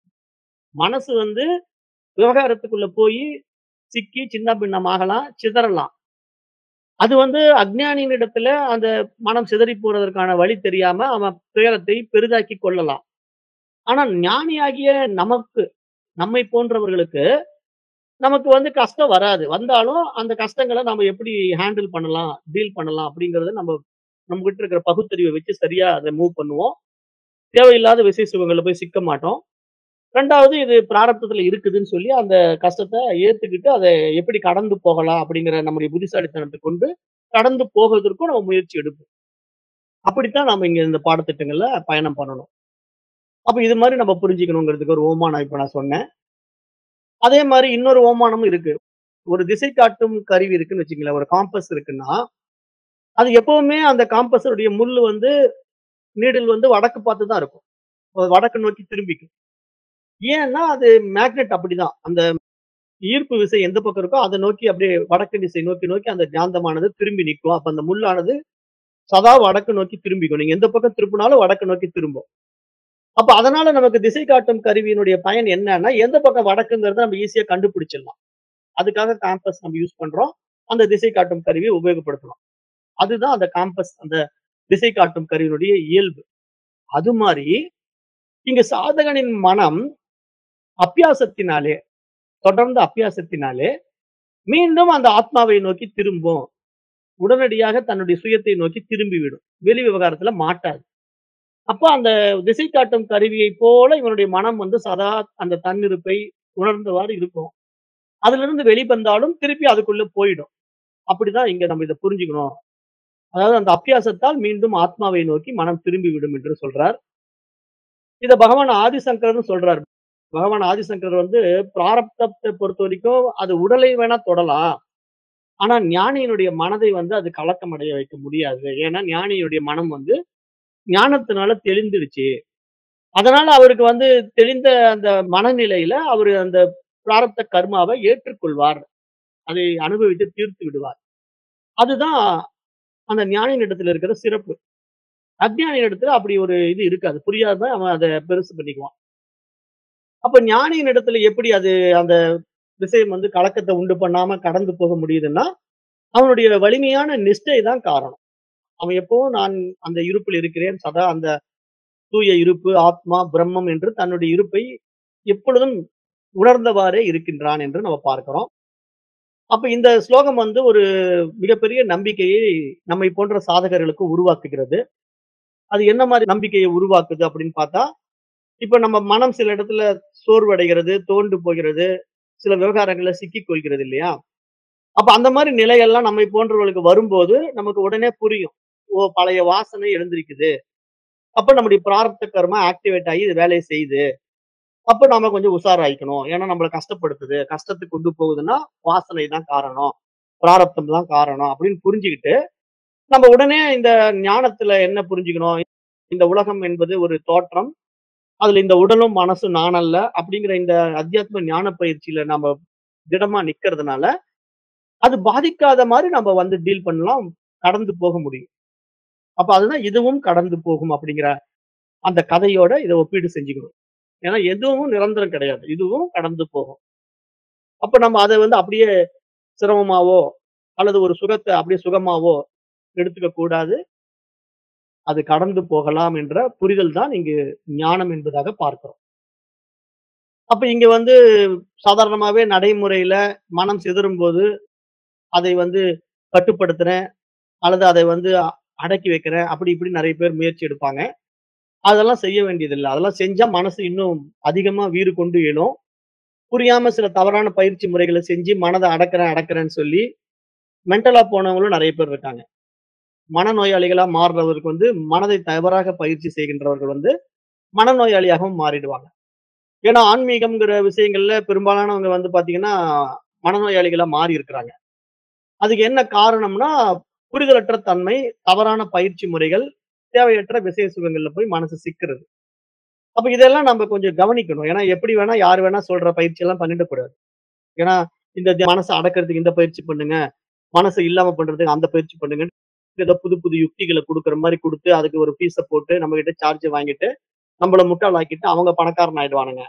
மனசு வந்து விவகாரத்துக்குள்ள போயி சிக்கி சின்ன பின்னமாகலாம், சிதறலாம். அது வந்து அஞ்ஞானியினிடத்துல அந்த மனம் சிதறிப் போறதற்கான வழி தெரியாம அவன் துயரத்தை பெரிதாக்கிக் கொள்ளலாம். ஆனா ஞானியாகிய நமக்கு, நம்மை போன்றவர்களுக்கு, நமக்கு வந்து கஷ்டம் வராது. வந்தாலும் அந்த கஷ்டங்கள நாம எப்படி ஹேண்டில் பண்ணலாம், டீல் பண்ணலாம் அப்படிங்கிறத நம்ம நம்மகிட்ட இருக்கிற பகுத்தறிவ வச்சு சரியா அத மூவ் பண்ணுவோம். தேவையில்லாத விசை சுகங்கள்ல போய் சிக்க மாட்டோம். 2வது இது பிராரப்தத்துல இருக்குதுன்னு சொல்லி அந்த கஷ்டத்த ஏத்துக்கிட்டு அத எப்படி கடந்து போகலாம் அப்படிங்கிற நம்முடைய புத்திசாலித்தனத்த கொண்டு கடந்து போகுறதற்கும் நம்ம முயற்சி எடுப்போம். அப்படித்தான் நாம இங்க இந்த பாடத்திட்டங்கள்ல பயணம் பண்ணணும். அப்ப இது மாரி நம்ம புரிஞ்சுக்கணுங்கிறதுக்கு ஒரு ஓமானம் இப்ப நான் சொன்னேன். அதே மாரி இன்னொரு ஓமானமும் இருக்கு. ஒரு திசை காட்டும் கருவி இருக்குன்னு வச்சுக்கங்களேன். ஒரு காம்பஸ் இருக்குன்னா, அது எப்பவுமே அந்த காம்பஸுடைய முள்ளு வந்து நீடில் வந்து வடக்கு பார்த்து தான் இருக்கும். வடக்கு நோக்கி திரும்பிக்கும். ஏன்னா அது மேக்னெட் அப்படிதான். அந்த ஈர்ப்பு விசை எந்த பக்கம் இருக்கோ அத நோக்கி அப்படியே வடக்கு திசை நோக்கி நோக்கி அந்த காந்தமானது திரும்பி நிக்கும். அப்ப அந்த முள்ளானது சதா வடக்கு நோக்கி திரும்பிக்கும். நீங்க எந்த பக்கம் திருப்புனாலும் வடக்கு நோக்கி திரும்பும். அப்ப அதனால நமக்கு திசை காட்டும் கருவியினுடைய பயன் என்னன்னா, எந்த பக்கம் வடக்குங்கிறத நம்ம ஈஸியா கண்டுபிடிச்சிடலாம். அதுக்காக காம்பஸ் நம்ம யூஸ் பண்றோம். அந்த திசை காட்டும் கருவிய உபயோகப்படுத்துறோம். அதுதான் அந்த காம்பஸ் அந்த திசை காட்டும் கருவியினுடைய இயல்பு. அது மாரி இங்கு சாதகனின் மனம் அப்பியாசத்தினாலே தொடர்ந்த அப்பியாசத்தினாலே மீண்டும் அந்த ஆத்மாவை நோக்கி திரும்பும் உடனடியாக தன்னுடைய சுயத்தை நோக்கி திரும்பிவிடும் வெளி விவகாரத்துல மாட்டாது அப்போ அந்த திசை காட்டும் கருவியை போல இவனுடைய மனம் வந்து சதா அந்த தன்னிருப்பை உணர்ந்தவாறு இருக்கும் அதுல இருந்து வெளிவந்தாலும் திருப்பி அதுக்குள்ள போயிடும் அப்படிதான் இங்க நம்ம இதை புரிஞ்சுக்கணும் அதாவது அந்த அப்பியாசத்தால் மீண்டும் ஆத்மாவை நோக்கி மனம் திரும்பி விடும் என்று சொல்றார் இத பகவான் ஆதிசங்கரன் சொல்றார் பகவான் ஆதிசங்கர் வந்து பிராரப்தத்தை பொறுத்த வரைக்கும் அது உடலை வேணா தொடலாம் ஆனா ஞானியினுடைய மனதை வந்து அது கலக்கம் அடைய வைக்க முடியாது ஏன்னா ஞானியுடைய மனம் வந்து ஞானத்தினால தெளிந்துடுச்சு அதனால அவருக்கு வந்து தெளிந்த அந்த மனநிலையில அவர் அந்த பிராரப்த கர்மாவை ஏற்றுக்கொள்வார் அதை அனுபவித்து தீர்த்து விடுவார் அதுதான் அந்த ஞானியின் இடத்துல இருக்கிற சிறப்பு அஜ்ஞானியின் இடத்துல அப்படி ஒரு இது இருக்காது புரியாதான் அவன் அதை பெருசு பண்ணிக்குவான் அப்ப ஞானியின் இடத்துல எப்படி அது அந்த விஷயம் வந்து கலக்கத்தை உண்டு பண்ணாம கடந்து போக முடியுதுன்னா அவனுடைய வலிமையான நிஷ்டை தான் காரணம் அவன் எப்பவும் நான் அந்த இருப்பில் இருக்கிறேன் சதா அந்த தூய இருப்பு ஆத்மா பிரம்மம் என்று தன்னுடைய இருப்பை எப்பொழுதும் உணர்ந்தவாறே இருக்கின்றான் என்று நம்ம பார்க்கிறோம் அப்ப இந்த ஸ்லோகம் வந்து ஒரு மிகப்பெரிய நம்பிக்கையை நம்மை போன்ற சாதகர்களுக்கு உருவாக்குகிறது அது என்ன மாதிரி நம்பிக்கையை உருவாக்குது அப்படின்னு பார்த்தா இப்ப நம்ம மனம் சில இடத்துல சோர்வடைகிறது தோண்டு போகிறது சில விவகாரங்கள்ல சிக்கிக் கொள்கிறது இல்லையா அப்ப அந்த மாதிரி நிலையெல்லாம் நம்மை போன்றவர்களுக்கு வரும்போது நமக்கு உடனே புரியும் ஓ பழைய வாசனை எழுந்திருக்குது அப்ப நம்முடைய பிராரப்த கர்மா ஆக்டிவேட் ஆகி இது வேலையை செய்யுது அப்ப நாம கொஞ்சம் உஷாராயிக்கணும் ஏன்னா நம்மளை கஷ்டப்படுத்துது கஷ்டத்துக்கு கொண்டு போகுதுன்னா வாசனை தான் காரணம் பிராரப்தம் தான் காரணம் அப்படின்னு புரிஞ்சுக்கிட்டு நம்ம உடனே இந்த ஞானத்துல என்ன புரிஞ்சுக்கணும் இந்த உலகம் என்பது ஒரு தோற்றம் அதுல இந்த உடலும் மனசும் நானல்ல அப்படிங்கிற இந்த அத்தியாத்ம ஞான பயிற்சியில நம்ம திடமா நிக்கிறதுனால அது பாதிக்காத மாதிரி நம்ம வந்து டீல் பண்ணலாம் கடந்து போக முடியும் அப்ப அதுதான் இதுவும் கடந்து போகும் அப்படிங்கிற அந்த கதையோட இதை ஒப்பீடு செஞ்சுக்கணும் ஏன்னா எதுவும் நிரந்தரம் கிடையாது இதுவும் கடந்து போகும் அப்ப நம்ம அதை வந்து அப்படியே சிரமமாவோ அல்லது ஒரு சுகத்தை அப்படியே சுகமாவோ எடுத்துக்க கூடாது அது கடந்து போகலாம் என்ற புரிதல் தான் இங்கு ஞானம் என்பதாக பார்க்கிறோம் அப்ப இங்க வந்து சாதாரணமாவே நடைமுறையில மனம் சிதறும் போது அதை வந்து கட்டுப்படுத்துறேன் அல்லது அதை வந்து அ- அடக்கி வைக்கிறேன் அப்படி இப்படி நிறைய பேர் முயற்சி எடுப்பாங்க அதெல்லாம் செய்ய வேண்டியதில்லை அதெல்லாம் செஞ்சா மனசு இன்னும் அதிகமா வீறு கொண்டு எழும் புரியாம சில தவறான பயிற்சி முறைகளை செஞ்சு மனதை அடக்கிறேன் அடக்கிறேன்னு சொல்லி மென்டலா போனவங்களும் நிறைய பேர் இருக்காங்க மனநோயாளிகளா மாறுறவருக்கு வந்து மனதை தவறாக பயிற்சி செய்கின்றவர்கள் வந்து மனநோயாளியாகவும் மாறிடுவாங்க ஏன்னா ஆன்மீகம்ங்கிற விஷயங்கள்ல பெரும்பாலானவங்க வந்து பாத்தீங்கன்னா மனநோயாளிகளா மாறி இருக்கிறாங்க அதுக்கு என்ன காரணம்னா புரிதலற்ற தன்மை தவறான பயிற்சி முறைகள் தேவையற்ற விசேஷ சுகங்கள்ல போய் மனசு சிக்கிறது அப்ப இதெல்லாம் நம்ம கொஞ்சம் கவனிக்கணும் ஏன்னா எப்படி வேணா யார் வேணா சொல்ற பயிற்சி எல்லாம் பண்ணிடக் கூடாது ஏன்னா இந்த தி- மனசை அடக்கிறதுக்கு இந்த பயிற்சி பண்ணுங்க மனசை இல்லாம பண்றதுக்கு அந்த பயிற்சி பண்ணுங்க ஏதோ புது புது யுக்திகளை கொடுக்குற மாதிரி கொடுத்து அதுக்கு ஒரு ஃபீஸை போட்டு நம்ம கிட்ட சார்ஜ் வாங்கிட்டு நம்மள முட்டாளாக்கிட்டு அவங்க பணக்காரன் ஆயிடுவானுங்க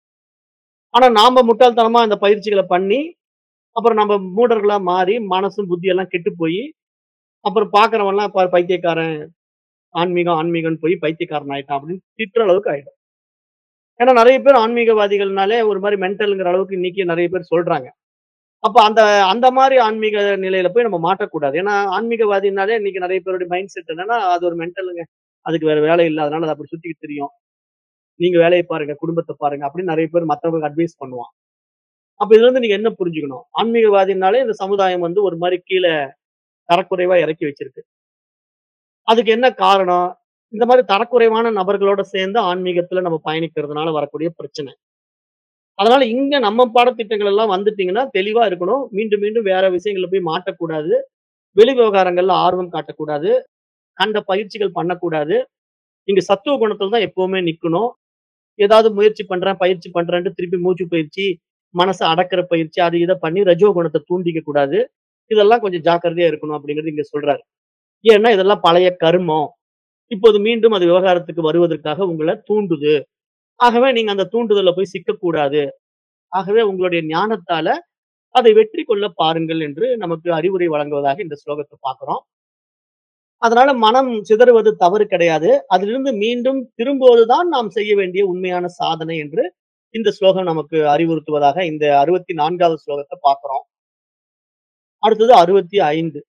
ஆனா நாம முட்டாள்தனமா இந்த பயிற்சிகளை பண்ணி அப்புறம் நம்ம மூடர்களா மாறி மனசும் புத்தியெல்லாம் கெட்டு போய் அப்புறம் பாக்குறவன்லாம் பாரு பைத்தியக்காரன் ஆன்மீகம் ஆன்மீகம்னு போய் பைத்தியக்காரன் ஆயிட்டான் அப்படின்னு திட்டுற அளவுக்கு ஆயிடும் ஏன்னா நிறைய பேர் ஆன்மீகவாதிகள்னாலே ஒரு மாதிரி மென்டல்ங்கிற அளவுக்கு இன்னைக்கு நிறைய பேர் சொல்றாங்க அப்ப அந்த அந்த மாதிரி ஆன்மீக நிலையில போய் நம்ம மாட்டக்கூடாது ஏன்னா ஆன்மீகவாதினாலே இன்னைக்கு நிறைய பேருடைய மைண்ட் செட் என்னன்னா அது ஒரு மென்டலுங்க அதுக்கு வேற வேலை இல்லை அதனால அது அப்படி சுத்திக்கிட்டு தெரியும் நீங்க வேலையை பாருங்க குடும்பத்தை பாருங்க அப்படின்னு நிறைய பேர் மத்தவங்களுக்கு அட்வைஸ் பண்ணுவான் அப்ப இதுல இருந்து நீங்க என்ன புரிஞ்சுக்கணும் ஆன்மீகவாதினாலே இந்த சமுதாயம் வந்து ஒரு மாதிரி கீழே தரக்குறைவா இறக்கி வச்சிருக்கு அதுக்கு என்ன காரணம் இந்த மாதிரி தரக்குறைவான நபர்களோட சேர்ந்து ஆன்மீகத்துல நம்ம பயணிக்கிறதுனால வரக்கூடிய பிரச்சனை அதனால இங்க நம்ம பாடத்திட்டங்கள் எல்லாம் வந்துட்டீங்கன்னா தெளிவா இருக்கணும் மீண்டும் மீண்டும் வேற விஷயங்கள்ல போய் மாட்டக்கூடாது வெளி விவகாரங்கள்ல ஆர்வம் காட்டக்கூடாது கண்ட பயிற்சிகள் பண்ணக்கூடாது இங்க சத்துவ குணத்துல தான் எப்பவுமே நிக்கணும் ஏதாவது முயற்சி பண்றேன் பயிற்சி பண்றேன்ட்டு திருப்பி மூச்சு பயிற்சி மனசை அடக்கிற பயிற்சி அது இதை பண்ணி ரஜோ குணத்தை தூண்டிக்க கூடாது இதெல்லாம் கொஞ்சம் ஜாக்கிரதையா இருக்கணும் அப்படிங்கிறது இங்க சொல்றாரு ஏன்னா இதெல்லாம் பழைய கர்மம் இப்போது மீண்டும் அது விவகாரத்துக்கு வருவதற்காக உங்களை தூண்டுது ஆகவே நீங்க அந்த தூண்டுதல்ல போய் சிக்கக்கூடாது ஆகவே உங்களுடைய ஞானத்தால அதை வெற்றி கொள்ள பாருங்கள் என்று நமக்கு அறிவுரை வழங்குவதாக இந்த ஸ்லோகத்தை பார்க்கிறோம் அதனால மனம் சிதறுவது தவறு கிடையாது. அதிலிருந்து மீண்டும் திரும்புவதுதான் நாம் செய்ய வேண்டிய உண்மையான சாதனை என்று இந்த ஸ்லோகம் நமக்கு அறிவுறுத்துவதாக இந்த 64வது ஸ்லோகத்த பார்க்கிறோம். அடுத்தது 65.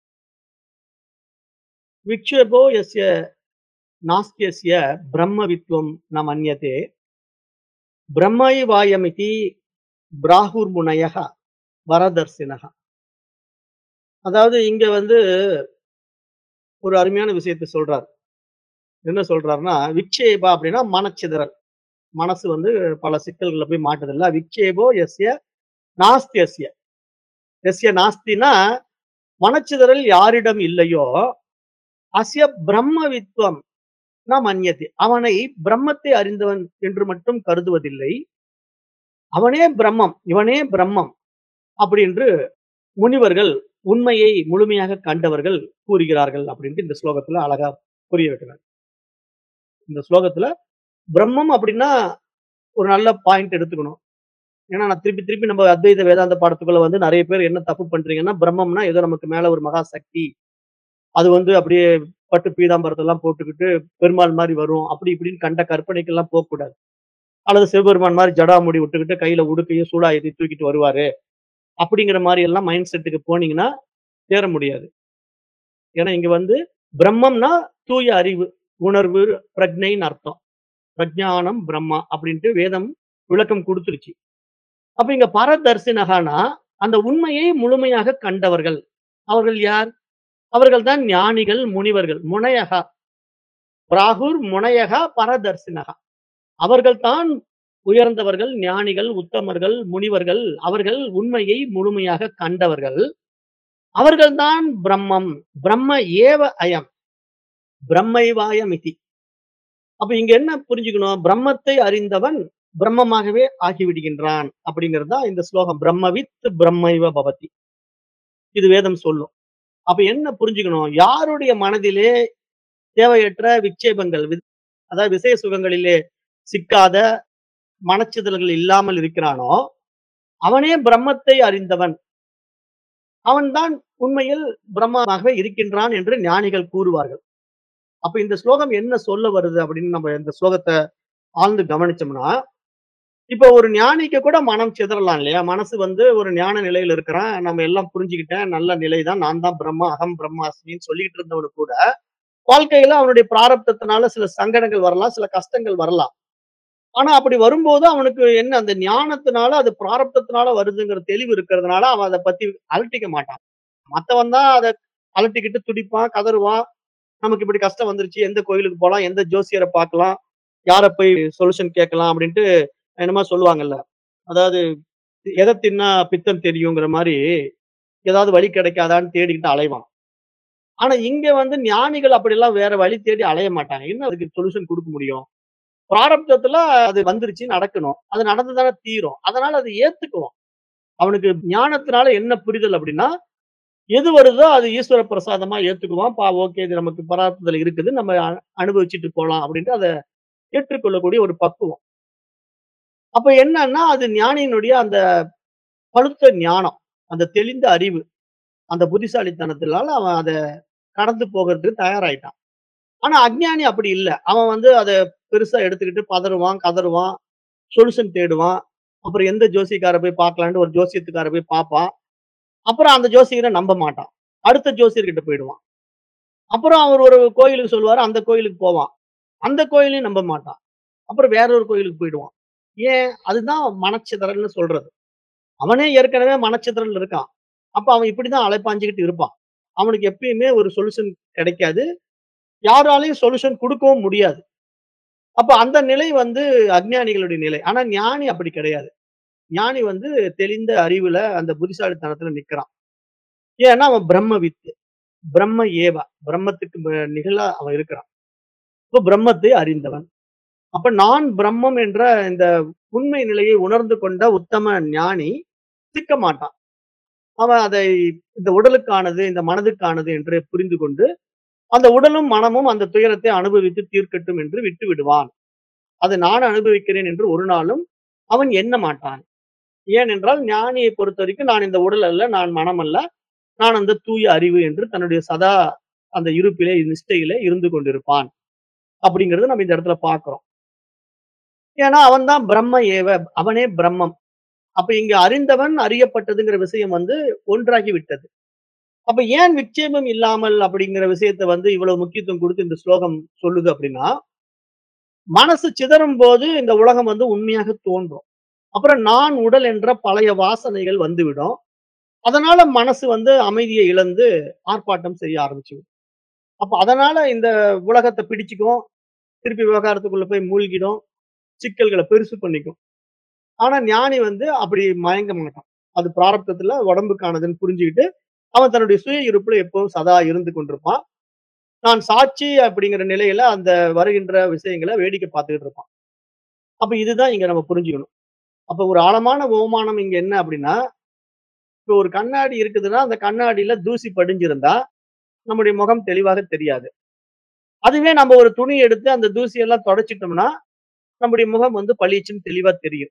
விக்ஷேபோ யஸ்ய நாஸ்தியஸ்ய பிரம்மவித்வம் ந மன்யதே பிரம்மைவாயமிதி பிராகுர்முனயः வரதர்சினः. அதாவது இங்க வந்து ஒரு அருமையான விஷயத்த சொல்றார். என்ன சொல்றாருன்னா, விக்ஷேபா அப்படின்னா மனச்சிதறல். மனசு வந்து பல சிக்கல்கள்ல போய் மாட்டுதுல்ல. விக்ஷேபோ யஸ்ய நாஸ்தியஸ்ய. யஸ்ய நாஸ்தினா மனச்சிதறல் யாரிடம் இல்லையோ, அஸ்ய பிரம்மவித்வம் ந மன்யதே. அவனை பிரம்மத்தை அறிந்தவன் என்று மட்டும் கருதுவதில்லை. அவனே பிரம்மம். இவனே பிரம்மம். அப்படி என்று முனிவர்கள் உண்மையை முழுமையாக கண்டவர்கள் கூறுகிறார்கள் அப்படின்ட்டு இந்த ஸ்லோகத்துல அழகா புரிய வைக்கிறார். இந்த ஸ்லோகத்துல பிரம்மம் அப்படின்னா ஒரு நல்ல பாயிண்ட் எடுத்துக்கணும். ஏன்னா நான் திருப்பி திருப்பி நம்ம அத்வைத வேதாந்த பாடத்துக்குள்ள வந்து நெறைய பேர் என்ன தப்பு பண்றீங்கன்னா, பிரம்மம்னா ஏதோ நமக்கு மேல ஒரு மகா சக்தி. அது வந்து அப்படியே பட்டு பீதாம்பரத்தெல்லாம் போட்டுக்கிட்டு பெருமாள் மாரி வரும். அப்படி இப்படின்னு கண்ட கற்பனைக்கெல்லாம் போக்கூடாது. அல்லது சிவபெருமான் மாரி ஜடாமுடி விட்டுக்கிட்டு கையில உடுக்கையும் சூலாயுதத்தையும் தூக்கிட்டு வருவாரு. அப்படிங்கிற மாரி எல்லாம் மைண்ட் செட்டுக்கு போனீங்கன்னா தேற முடியாது. ஏன்னா இங்க வந்து பிரம்மம்னா தூய அறிவு, உணர்வு, பிரக்ஞைன்னு அர்த்தம். பிரஜ்ஞானம் பிரம்மா அப்படின்ட்டு வேதம் விளக்கம் குடுத்துருச்சு. அப்ப இங்க பரதர்சினகனா அந்த உண்மையை முழுமையாக கண்டவர்கள். அவர்கள் யார்? அவர்கள் தான் ஞானிகள், முனிவர்கள். முனையகா. பிராகுர் முனையகா பரதர்சினகா. அவர்கள் தான் உயர்ந்தவர்கள், ஞானிகள், உத்தமர்கள், முனிவர்கள். அவர்கள் உண்மையை முழுமையாக கண்டவர்கள். அவர்கள் தான் பிரம்மம். பிரம்ம ஏவ அயம். பிரம்மைவாயமிதி. அப்ப இங்க என்ன புரிஞ்சுக்கணும்? பிரம்மத்தை அறிந்தவன் பிரம்மமாகவே ஆகிவிடுகின்றான். அப்படிங்கிறது தான் இந்த ஸ்லோகம். பிரம்மவித் பிரம்மைவ பவதி. இது வேதம் சொல்லும். அப்ப என்ன புரிஞ்சுக்கணும்? யாருடைய மனதிலே தேவையற்ற விட்சேபங்கள், வி அதாவது விஷய சுகங்களிலே சிக்காத மனச்சிதறல்கள் இல்லாமல் இருக்கிறானோ, அவனே பிரம்மத்தை அறிந்தவன். அவன் தான் உண்மையில் பிரம்மமாகவே இருக்கின்றான் என்று ஞானிகள் கூறுவார்கள். அப்ப இந்த ஸ்லோகம் என்ன சொல்ல வருது அப்படின்னு நம்ம இந்த ஸ்லோகத்த ஆழ்ந்து கவனிச்சோம்னா, இப்ப ஒரு ஞானிக்கு கூட மனம் சிதறலாம் இல்லையா? மனசு வந்து ஒரு ஞான நிலையில இருக்கிறான். நம்ம எல்லாம் புரிஞ்சுக்கிட்டேன். நல்ல நிலை தான். நான் தான் பிரம்மா, அகம் பிரம்மாஸ்மின்னு சொல்லிட்டு இருந்தவனுக்கு கூட, வாழ்க்கையில அவனுடைய பிராரப்தத்தினால சில சங்கடங்கள் வரலாம். சில கஷ்டங்கள் வரலாம். ஆனா அப்படி வரும்போது அவனுக்கு என்ன அந்த ஞானத்தினால அது பிராரப்தத்தினால வருதுங்கிற தெளிவு இருக்கிறதுனால, அவன் அத பத்தி அலட்டிக்க மாட்டான். மத்தவன் தான் அத அலட்டிக்கிட்டு துடிப்பான், கதறுவான். நமக்கு இப்படி கஷ்டம் வந்துருச்சு. எந்த கோயிலுக்கு போலாம்? எந்த ஜோசியர பார்க்கலாம்? யார போய் சொல்யூஷன் கேட்கலாம்? அப்படின்ட்டு என்னமோ சொல்லுவாங்கல்ல. அதாவது எத தின்னா பித்தம் தெரியுங்கிற மாரி, ஏதாவது வழி கிடைக்காதான்னு தேடிக்கிட்டு அலைவான். ஆனா இங்க வந்து ஞானிகள் அப்படியெல்லாம் வேற வழி தேடி அலைய மாட்டாங்க. என்ன அதுக்கு சொல்யூஷன் குடுக்க முடியும்? பிராரப்தத்துல அது வந்துருச்சு நடக்கணும். அது நடந்து தானே தீரும். அதனால அத ஏத்துக்குவான். அவனுக்கு ஞானத்தினால என்ன புரிதல் அப்படின்னா, எது வருதோ அது ஈஸ்வர பிரசாதமா ஏத்துக்குவான். பா ஓகே இது நமக்கு பிராரப்தத்துல இருக்குது. நம்ம அ அனுபவிச்சுட்டு போலாம் அப்படின்ட்டு அத ஏற்றுக்கொள்ளக்கூடிய ஒரு பக்குவம். அப்ப என்னன்னா, அது ஞானியினுடைய அந்த பழுத்த ஞானம். அந்த தெளிந்த அறிவு. அந்த புத்திசாலித்தனத்தினால அவன் அத கடந்து போகறதுக்கு தயாராயிட்டான். ஆனா அஞ்ஞானி அப்படி இல்ல. அவன் வந்து அத பெருசா எடுத்துக்கிட்டு பதறுவான், கதறுவான், சொல்யூஷன் தேடுவான். அப்புறம் எந்த ஜோசியக்கார போய் பார்க்கலான்ட்டு ஒரு ஜோசியத்துக்கார போய் பார்ப்பான். அப்புறம் அந்த ஜோசியர நம்ப மாட்டான். அடுத்த ஜோசியர்கிட்ட போயிடுவான். அப்புறம் அவர் ஒரு கோயிலுக்கு சொல்லுவாரு. அந்த கோயிலுக்கு போவான். அந்த கோயிலையும் நம்ப மாட்டான். அப்புறம் வேற ஒரு கோயிலுக்கு போயிடுவான். ஏன்? அதுதான் மனச்சிதறல்னு சொல்றது. அவனே ஏற்கனவே மனச்சிதறல்ல இருக்கான். அப்ப அவன் இப்படிதான் அலைப்பாஞ்சுகிட்டு இருப்பான். அவனுக்கு எப்பயுமே ஒரு சொல்யூஷன் கிடைக்காது. யாராலயும் சொல்யூஷன் குடுக்கவும் முடியாது. அப்ப அந்த நிலை வந்து அஞ்ஞானிகளுடைய நிலை. ஆனா ஞானி அப்படி கிடையாது. ஞானி வந்து தெளிந்த அறிவுல அந்த புத்திசாலித்தனத்துல நிக்கிறான். ஏன்னா அவன் பிரம்மவித்து. பிரம்ம ஏவ. பிரம்மத்துக்கு ம நிகழா அவன் இருக்கிறான். இப்ப பிரம்மத்தை அறிந்தவன். அப்ப நான் பிரம்மம் என்ற இந்த உண்மை நிலையை உணர்ந்து கொண்ட உத்தம ஞானி சிக்க மாட்டான். அவன் அதை இந்த உடலுக்கானது, இந்த மனதுக்கானது என்று புரிந்து கொண்டு, அந்த உடலும், மனமும் அந்த துயரத்தை அனுபவித்து தீர்க்கட்டும் என்று விட்டு விடுவான். அது நான் அனுபவிக்கிறேன் என்று ஒரு நாளும் அவன் எண்ண மாட்டான். ஏனென்றால் ஞானியை பொறுத்தவரைக்கும் நான் இந்த உடல் அல்ல, நான் மனம் அல்ல, நான் அந்த தூய அறிவு என்று தன்னுடைய சதா அந்த இருப்பிலே நிஷ்டையிலே இருந்து கொண்டிருப்பான் அப்படிங்கறத நம்ம இந்த இடத்துல பார்க்கிறோம் ஏன்னா அவன் தான் பிரம்ம ஏவ அவனே பிரம்மம் அப்ப இங்க அறிந்தவன் அறியப்பட்டதுங்கிற விஷயம் வந்து ஒன்றாகி விட்டது அப்ப ஏன் விட்சேபம் இல்லாமல் அப்படிங்கிற விஷயத்த வந்து இவ்வளவு முக்கியத்துவம் கொடுத்து இந்த ஸ்லோகம் சொல்லுது அப்படின்னா மனசு சிதறும் போது இந்த உலகம் வந்து உண்மையாக தோன்றும் அப்புறம் நான் உடல் என்ற பழைய வாசனைகள் வந்துவிடும் அதனால மனசு வந்து அமைதியை இழந்து ஆர்ப்பாட்டம் செய்ய ஆரம்பிச்சுடும் அப்ப அதனால இந்த உலகத்தை பிடிச்சுக்கும் திருப்பி விவகாரத்துக்குள்ள போய் மூழ்கிடும் சிக்கல்களை பெருசு பண்ணிக்கும் ஆனா ஞானி வந்து அப்படி மயங்க மாட்டான் அது பிராரப்தத்துல உடம்புக்கானதுன்னு புரிஞ்சுக்கிட்டு அவன் தன்னுடைய சுய இருப்புல எப்பவும் சதா இருந்து கொண்டிருப்பான் நான் சாட்சி அப்படிங்கிற நிலையில அந்த வருகின்ற விஷயங்களை வேடிக்கை பார்த்துக்கிட்டு இருப்பான் அப்ப இதுதான் இங்க நம்ம புரிஞ்சுக்கணும் அப்ப ஒரு ஆழமான ஓமானம் இங்க என்ன அப்படின்னா இப்ப ஒரு கண்ணாடி இருக்குதுன்னா அந்த கண்ணாடியில தூசி படிஞ்சிருந்தா நம்முடைய முகம் தெளிவாக தெரியாது அதுவே நம்ம ஒரு துணி எடுத்து அந்த தூசி எல்லாம் தொடச்சிட்டோம்னா நம்முடைய முகம் வந்து பளிச்சுன்னு தெளிவா தெரியும்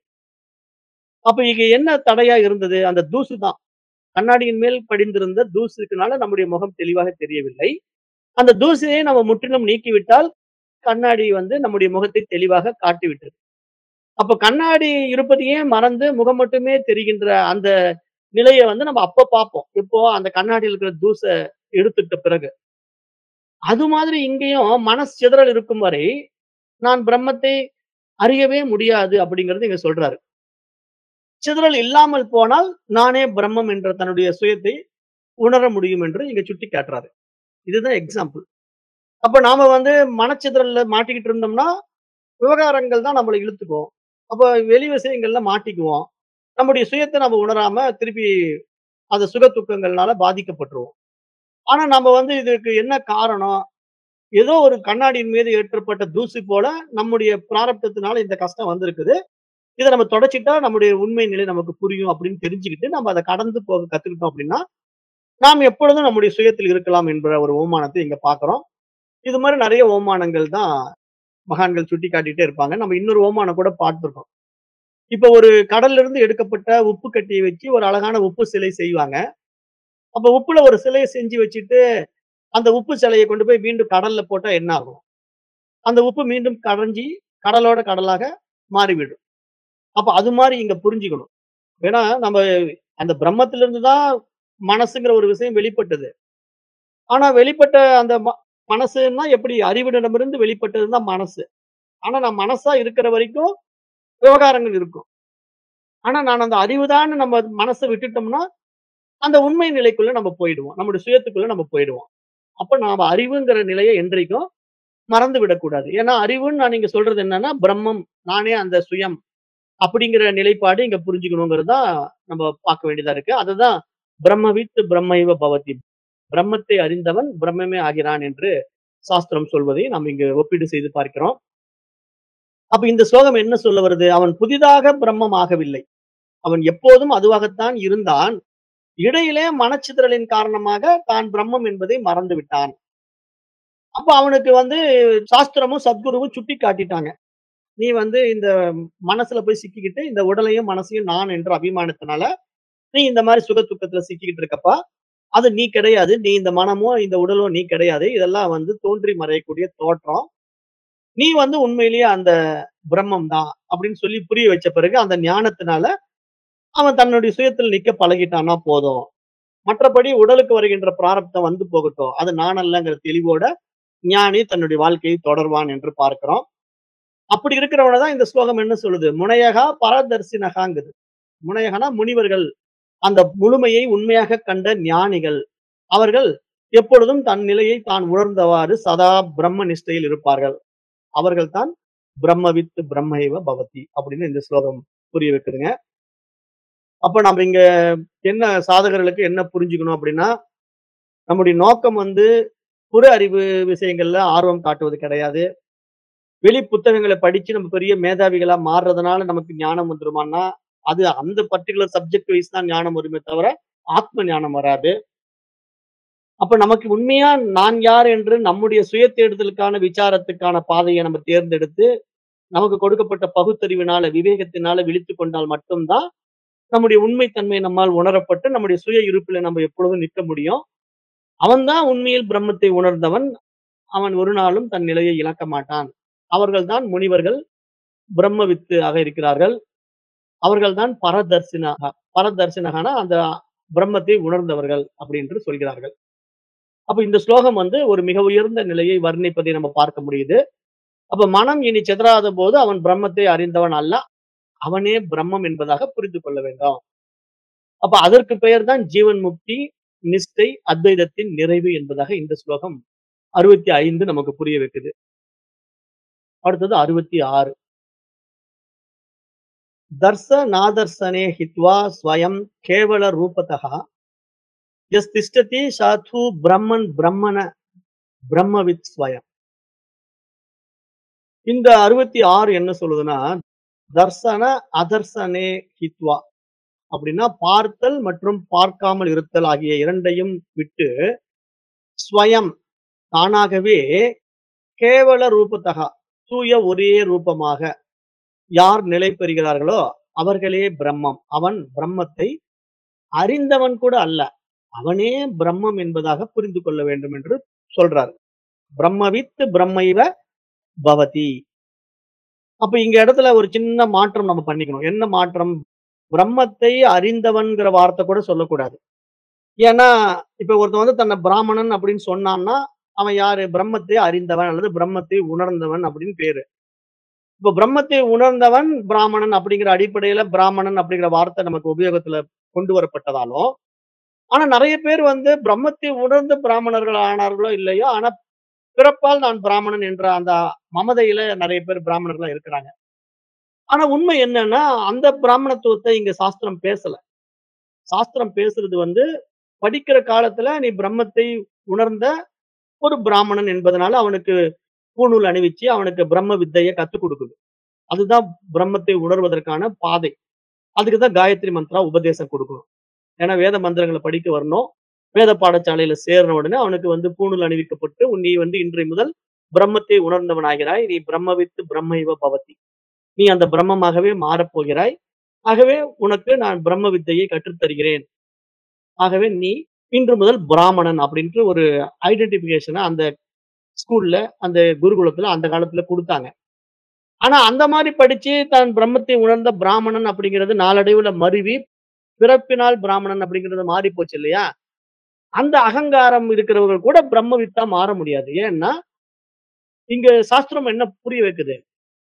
அப்ப இங்க என்ன தடையா இருந்தது அந்த தூசு தான் கண்ணாடியின் மேல் படிந்திருந்த தூசுக்குனால நம்முடைய முகம் தெளிவாக தெரியவில்லை அந்த தூசியை நம்ம முற்றிலும் நீக்கிவிட்டால் கண்ணாடி வந்து நம்முடைய முகத்தை தெளிவாக காட்டிவிட்டது அப்ப கண்ணாடி இருப்பதையே மறந்து முகம் மட்டுமே தெரிகின்ற அந்த நிலையை வந்து நம்ம அப்ப பார்ப்போம் இப்போ அந்த கண்ணாடியில் இருக்கிற தூசை எடுத்துட்ட பிறகு அது மாதிரி இங்கேயும் மனசு சிதறல் இருக்கும் வரை நான் பிரம்மத்தை அறியவே முடியாது அப்படிங்கறது இங்க சொல்றாரு சிதறல் இல்லாமல் போனால் நானே பிரம்மம் என்ற தன்னுடைய சுயத்தை உணர முடியும் என்று இங்க சுட்டி காட்டுறாரு இதுதான் எக்ஸாம்பிள் அப்ப நாம வந்து மனச்சிதறல்ல மாட்டிக்கிட்டு இருந்தோம்னா விவகாரங்கள் தான் நம்மளை இழுத்துக்கும் அப்ப வெளி விஷயங்கள்ல மாட்டிக்குவோம் நம்முடைய சுயத்தை நம்ம உணராம திருப்பி அந்த சுக துக்கங்கள்னால பாதிக்கப்பட்டுருவோம் ஆனா நம்ம வந்து இதுக்கு என்ன காரணம் ஏதோ ஒரு கண்ணாடியின் மீது ஏற்றப்பட்ட தூசி போல நம்முடைய பிராரப்தத்தினால இந்த கஷ்டம் வந்திருக்குது இதை நம்ம தொடச்சிட்டா நம்முடைய உண்மை நிலை நமக்கு புரியும் அப்படின்னு தெரிஞ்சுக்கிட்டு நம்ம அதை கடந்து போக கத்துக்கிட்டோம் அப்படின்னா நாம் எப்பொழுதும் நம்முடைய சுயத்தில் இருக்கலாம் என்ற ஒரு ஓமானத்தை இங்க பாக்குறோம் இது மாதிரி நிறைய ஓமானங்கள் தான் மகான்கள் சுட்டி காட்டிட்டே இருப்பாங்க நம்ம இன்னொரு ஓமானம் கூட பார்த்திருக்கோம் இப்ப ஒரு கடல்ல இருந்து எடுக்கப்பட்ட உப்பு கட்டியை வச்சு ஒரு அழகான உப்பு சிலை செய்வாங்க அப்ப உப்புல ஒரு சிலையை செஞ்சு வச்சுட்டு அந்த உப்பு சிலையை கொண்டு போய் மீண்டும் கடல்ல போட்டா என்ன ஆகும் அந்த உப்பு மீண்டும் கரைஞ்சி கடலோட கடலாக மாறிவிடும் அப்ப அது மாதிரி இங்க புரிஞ்சுக்கணும் ஏன்னா நம்ம அந்த பிரம்மத்திலிருந்து தான் மனசுங்கிற ஒரு விஷயம் வெளிப்பட்டது ஆனா வெளிப்பட்ட அந்த ம- மனசுன்னா எப்படி அறிவிடமிருந்து வெளிப்பட்டதுதான் மனசு ஆனா நான் மனசா இருக்கிற வரைக்கும் விவகாரங்கள் இருக்கும் ஆனா நான் அந்த அறிவுதான் நம்ம மனசை விட்டுட்டோம்னா அந்த உண்மை நிலைக்குள்ள நம்ம போயிடுவோம் நம்முடைய சுயத்துக்குள்ள நம்ம போயிடுவோம் அப்ப நாம அறிவுங்கிற நிலையை என்றைக்கும் மறந்து விடக்கூடாது ஏன்னா அறிவுன்னு நான் நீங்க சொல்றது என்னன்னா பிரம்மம் நானே அந்த சுயம் அப்படிங்கிற நிலைப்பாடு இங்க புரிஞ்சுக்கணுங்கிறது தான் நம்ம பார்க்க வேண்டியதா இருக்கு அதுதான் பிரம்மவித் பிரம்மைவ பவதி பிரம்மத்தை அறிந்தவன் பிரம்மமே ஆகிறான் என்று சாஸ்திரம் சொல்வதை நாம் இங்கு ஒப்பீடு செய்து பார்க்கிறோம் அப்ப இந்த ஸ்லோகம் என்ன சொல்ல வருது அவன் புதிதாக பிரம்மம் ஆகவில்லை அவன் எப்போதும் அதுவாகத்தான் இருந்தான் இடையிலே மனச்சிதறலின் காரணமாக தான் பிரம்மம் என்பதை மறந்து விட்டான் அப்ப அவனுக்கு வந்து சாஸ்திரமும் சத்குருவும் சுட்டி காட்டிட்டாங்க நீ வந்து இந்த மனசுல போய் சிக்கிக்கிட்டு இந்த உடலையும் மனசையும் நான் என்ற அபிமானத்தினால நீ இந்த மாதிரி சுக துக்கத்துல சிக்கிக்கிட்டு இருக்கப்பா அது நீ கிடையாது நீ இந்த மனமோ இந்த உடலோ நீ கிடையாது இதெல்லாம் வந்து தோன்றி மறையக்கூடிய தோற்றம் நீ வந்து உண்மையிலேயே அந்த பிரம்மம் தான் அப்படின்னு சொல்லி புரிய வச்ச பிறகு அந்த ஞானத்தினால அவன் தன்னுடைய சுயத்தில் நிக்க பழகிட்டானா போதும் மற்றபடி உடலுக்கு வருகின்ற பிராரப்தம் வந்து போகட்டும் அது நான் அல்லங்கிற தெளிவோட ஞானி தன்னுடைய வாழ்க்கையை தொடர்வான் என்று பார்க்கிறோம் அப்படி இருக்கிறவன தான் இந்த ஸ்லோகம் என்ன சொல்லுது முனையகா பரதர்சினகாங்குது முனையகனா முனிவர்கள் அந்த முழுமையை உண்மையாக கண்ட ஞானிகள் அவர்கள் எப்பொழுதும் தன் நிலையை தான் உணர்ந்தவாறு சதா பிரம்ம நிஷ்டையில் இருப்பார்கள் அவர்கள் தான் பிரம்மவித்து பிரம்மைவ பவதி அப்படின்னு இந்த ஸ்லோகம் புரிய வைக்குதுங்க அப்ப நம்ம இங்க என்ன சாதகர்களுக்கு என்ன புரிஞ்சுக்கணும் அப்படின்னா நம்முடைய நோக்கம் வந்து புற அறிவு விஷயங்கள்ல ஆர்வம் காட்டுவது கிடையாது வெளி புத்தகங்களை படிச்சு நம்ம பெரிய மேதாவிகளா மாறுறதுனால நமக்கு ஞானம் வந்துருமான்னா அது அந்த பர்டிகுலர் சப்ஜெக்ட் வைஸ் தான் ஞானம் வருமே தவிர ஆத்ம ஞானம் வராது அப்ப நமக்கு உண்மையா நான் யார் என்று நம்முடைய சுய தேடுதலுக்கான விசாரத்துக்கான பாதையை நம்ம தேர்ந்தெடுத்து நமக்கு கொடுக்கப்பட்ட பகுத்தறிவினால விவேகத்தினால விழித்து கொண்டால் மட்டும்தான் நம்முடைய உண்மைத்தன்மை நம்மால் உணரப்பட்டு நம்முடைய சுய இருப்பில நம்ம எப்பொழுதும் நிற்க முடியும் அவன் தான் உண்மையில் பிரம்மத்தை உணர்ந்தவன். அவன் ஒரு நாளும் தன் நிலையை இழக்க மாட்டான். அவர்கள் தான் முனிவர்கள். பிரம்மவித்து ஆக இருக்கிறார்கள். அவர்கள் தான் பரதர்சினக. பரதர்சினகனா அந்த பிரம்மத்தை உணர்ந்தவர்கள் அப்படின்னு சொல்கிறார்கள். அப்ப இந்த ஸ்லோகம் வந்து ஒரு மிக உயர்ந்த நிலையை வர்ணிப்பதை நம்ம பார்க்க முடியுது. அப்ப மனம் இனி சிதறாத போது அவன் பிரம்மத்தை அறிந்தவன் அல்ல. அவனே பிரம்மம் என்பதாக புரிந்து கொள்ள வேண்டும். அப்ப அதற்கு பெயர் தான் ஜீவன் முக்தி, நிஷ்டை, அத்வைதத்தின் நிறைவு என்பதாக இந்த ஸ்லோகம் 65 நமக்கு புரிய வைக்குது. அடுத்தது 66. தர்சநாதர்சனே ஹித்வா ஸ்வயம் கேவல ரூபதः யஸ் திஷ்டதி சாது பிரம்மன் பிரம்மண பிரம்மவித் ஸ்வயம். இந்த 66 என்ன சொல்லுதுன்னா, தர்சன அதர்சனே ஹித்வா அப்படின்னா பார்த்தல் மற்றும் பார்க்காமல் இருத்தல் ஆகிய இரண்டையும் விட்டு ஸ்வயம் தானாகவே கேவல ரூபத்தகா தூய ஒரே ரூபமாக யார் நிலை பெறுகிறார்களோ அவர்களே பிரம்மம். அவன் பிரம்மத்தை அறிந்தவன் கூட அல்ல. அவனே பிரம்மம் என்பதாக புரிந்து கொள்ள வேண்டும் என்று சொல்றார். பிரம்மவித் பிரம்மைவ பவதி. அப்ப இங்க இடத்துல ஒரு சின்ன மாற்றம் நம்ம பண்ணிக்கணும். என்ன மாற்றம்? பிரம்மத்தை அறிந்தவன்ங்கிற வார்த்தை கூட சொல்லக்கூடாது. ஏன்னா, இப்ப ஒருத்தன் வந்து தன்னை பிராமணன் அப்படின்னு சொன்னான்னா, அவன் யாரு? பிரம்மத்தை அறிந்தவன் அல்லது பிரம்மத்தை உணர்ந்தவன் அப்படின்னு பேரு. இப்ப பிரம்மத்தை உணர்ந்தவன் பிராமணன் அப்படிங்கிற அடிப்படையில பிராமணன் அப்படிங்கிற வார்த்தை நமக்கு உபயோகத்துல கொண்டு வரப்பட்டதாலும், ஆனா நெறைய பேர் வந்து பிரம்மத்தை உணர்ந்து பிராமணர்கள் ஆனார்களோ இல்லையோ, ஆனா பிறப்பால் நான் பிராமணன் என்ற அந்த மமதையில நெறைய பேர் பிராமணர்களா இருக்கிறாங்க. ஆனா உண்மை என்னன்னா, அந்த பிராமணத்துவத்தை இங்க சாஸ்திரம் பேசல. சாஸ்திரம் பேசுறது வந்து, படிக்கிற காலத்துல நீ பிரம்மத்தை உணர்ந்த ஒரு பிராமணன் என்பதனால அவனுக்கு பூணூல் அணிவிச்சு, அவனுக்கு பிரம்ம வித்தைய கத்துக் குடுக்குது. அதுதான் பிரம்மத்தை உணர்வதற்கான பாதை. அதுக்கு தான் காயத்ரி மந்த்ரா உபதேசம் குடுக்கணும். ஏன்னா வேத மந்திரங்கள படிக்க வரணும். வேத பாடசாலையில சேர்ன உடனே அவனுக்கு வந்து பூணூல் அணிவிக்கப்பட்டு, நீ வந்து இன்றைய முதல் பிரம்மத்தை உணர்ந்தவனாகிறாய். நீ பிரம்மவித்து பிரம்மைவ பவதி. நீ அந்த பிரம்மமாகவே மாறப் போகிறாய். ஆகவே உனக்கு நான் பிரம்ம வித்தையை கற்றுத் தருகிறேன். ஆகவே நீ இன்று முதல் பிராமணன் அப்படின்ட்டு ஒரு ஐடென்டிஃபிகேஷன அந்த ஸ்கூல்ல, அந்த குருகுலத்துல அந்த காலத்துல குடுத்தாங்க. ஆனா அந்த மாரி படிச்சு தான் பிரம்மத்தை உணர்ந்த பிராமணன் அப்படிங்கிறது நாளடைவுல மருவி, பிறப்பினால் பிராமணன் அப்படிங்கிறது மாறிப் போச்சு இல்லையா? அந்த அகங்காரம் இருக்கிறவர்கள் கூட பிரம்மவித்தா மாற முடியாது. ஏன்னா, இங்க சாஸ்திரம் என்ன புரிய வைக்குது?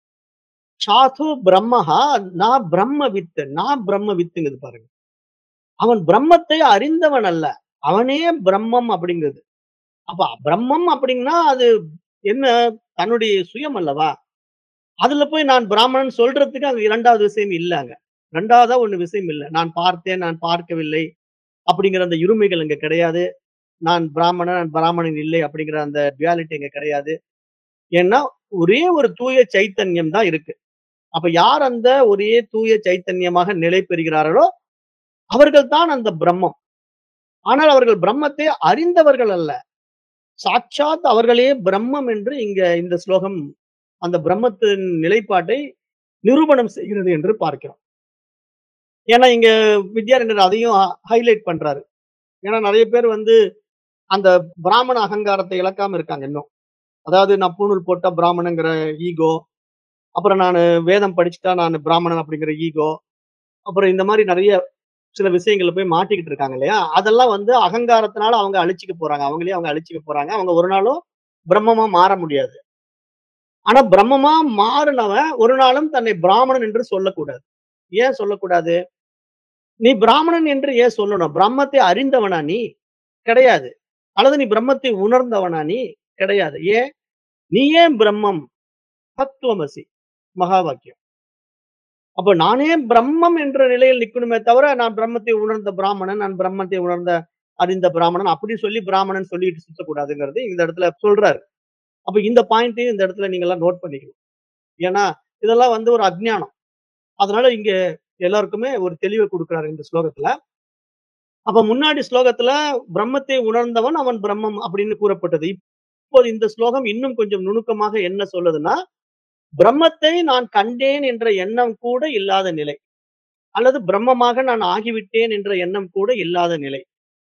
சாது பிரம்மஹா நா பிரம்மவித். நா பிரம்மவித்துங்குது பாருங்க. அவன் பிரம்மத்தை அறிந்தவன் அல்ல. அவனே பிரம்மம் அப்படிங்குது. அப்ப பிரம்மம் அப்படின்னா அது என்ன? தன்னுடைய சுயம் அல்லவா? அதுல போய் நான் பிராமணன் சொல்றதுக்கு அங்க 2வது விஷயம் இல்ல அங்க. 2வதா ஒண்ணு விஷயம் இல்ல. நான் பார்த்தேன், நான் பார்க்கவில்லை அப்படிங்கிற அந்த இருமைகள் அங்க கிடையாது. நான் பிராமணன், நான் பிராமணன் இல்லை அப்படிங்கிற அந்த டுயாலிட்டி அங்க கிடையாது. ஏன்னா, ஒரே ஒரு தூய சைத்தன்யம் தான் இருக்கு. அப்ப யார் அந்த ஒரே தூய சைத்தன்யமாக நிலை பெறுகிறார்களோ, அவர்கள் தான் அந்த பிரம்மம். ஆனால் அவர்கள் பிரம்மத்தை அறிந்தவர்கள் அல்ல. சாட்சாத் அவர்களே பிரம்மம் என்று இங்க இந்த ஸ்லோகம் அந்த பிரம்மத்தின் நிலைப்பாட்டை நிரூபணம் செய்கிறது என்று பார்க்கிறோம். ஏன்னா இங்க வித்யாரண்யர் அதையும் ஹைலைட் பண்றாரு. ஏன்னா நெறைய பேர் வந்து அந்த பிராமண அகங்காரத்தை இழக்காம இருக்காங்க இன்னும். அதாவது நான் பூணூல் போட்டா பிராமணன்ங்கிற ஈகோ. அப்புறம் நானு வேதம் படிச்சுட்டா நானு பிராமணன் அப்படிங்கிற ஈகோ. அப்புறம் இந்த மாரி நெறைய சில விஷயங்கள்ல போய் மாட்டிக்கிட்டு இருக்காங்க இல்லையா? அதெல்லாம் வந்து அகங்காரத்தினால அவங்க அழிச்சுக்க போறாங்க. அவங்களயே அவங்க அழிச்சுக்க போறாங்க. அவங்க ஒரு நாளும் பிரம்மமா மாற முடியாது. ஆனா பிரம்மமா மாறுனவன் ஒரு நாளும் தன்னை பிராமணன் என்று சொல்லக்கூடாது. ஏன் சொல்லக்கூடாது? நீ பிராமணன் என்று ஏன் சொல்லணும்? பிரம்மத்தை அறிந்தவனா நீ? கிடையாது. அல்லது நீ பிரம்மத்தை உணர்ந்தவனா நீ? கிடையாது. ஏன்? நீயே பிரம்மம். தத்துவமசி. மகா வாக்கியம். அப்ப நானே பிரம்மம் என்ற நிலையில் நிக்கணுமே தவிர, நான் பிரம்மத்தை உணர்ந்த பிராமணன், நான் பிரம்மத்தை உணர்ந்த அறிந்த பிராமணன் அப்படி சொல்லி பிராமணன் சொல்லிட்டு சுத்தக்கூடாதுங்கிறது இந்த இடத்துல சொல்றாரு. அப்ப இந்த பாயிண்ட்டையும் இந்த இடத்துல நீங்க எல்லாம் நோட் பண்ணிக்கணும். ஏன்னா, இதெல்லாம் வந்து ஒரு அஞ்ஞானம். அதனால இங்க எல்லாருக்குமே ஒரு தெளிவ குடுக்குறாரு இந்த ஸ்லோகத்துல. அப்ப முன்னாடி ஸ்லோகத்துல பிரம்மத்தை உணர்ந்தவன் அவன் பிரம்மம் அப்படின்னு கூறப்பட்டது. இப்போது இந்த ஸ்லோகம் இன்னும் கொஞ்சம் நுணுக்கமாக என்ன சொல்லுதுன்னா, பிரம்மத்தை நான் கண்டேன் என்ற எண்ணம் கூட இல்லாத நிலை. அல்லது பிரம்மமாக நான் ஆகிவிட்டேன் என்ற எண்ணம் கூட இல்லாத நிலை.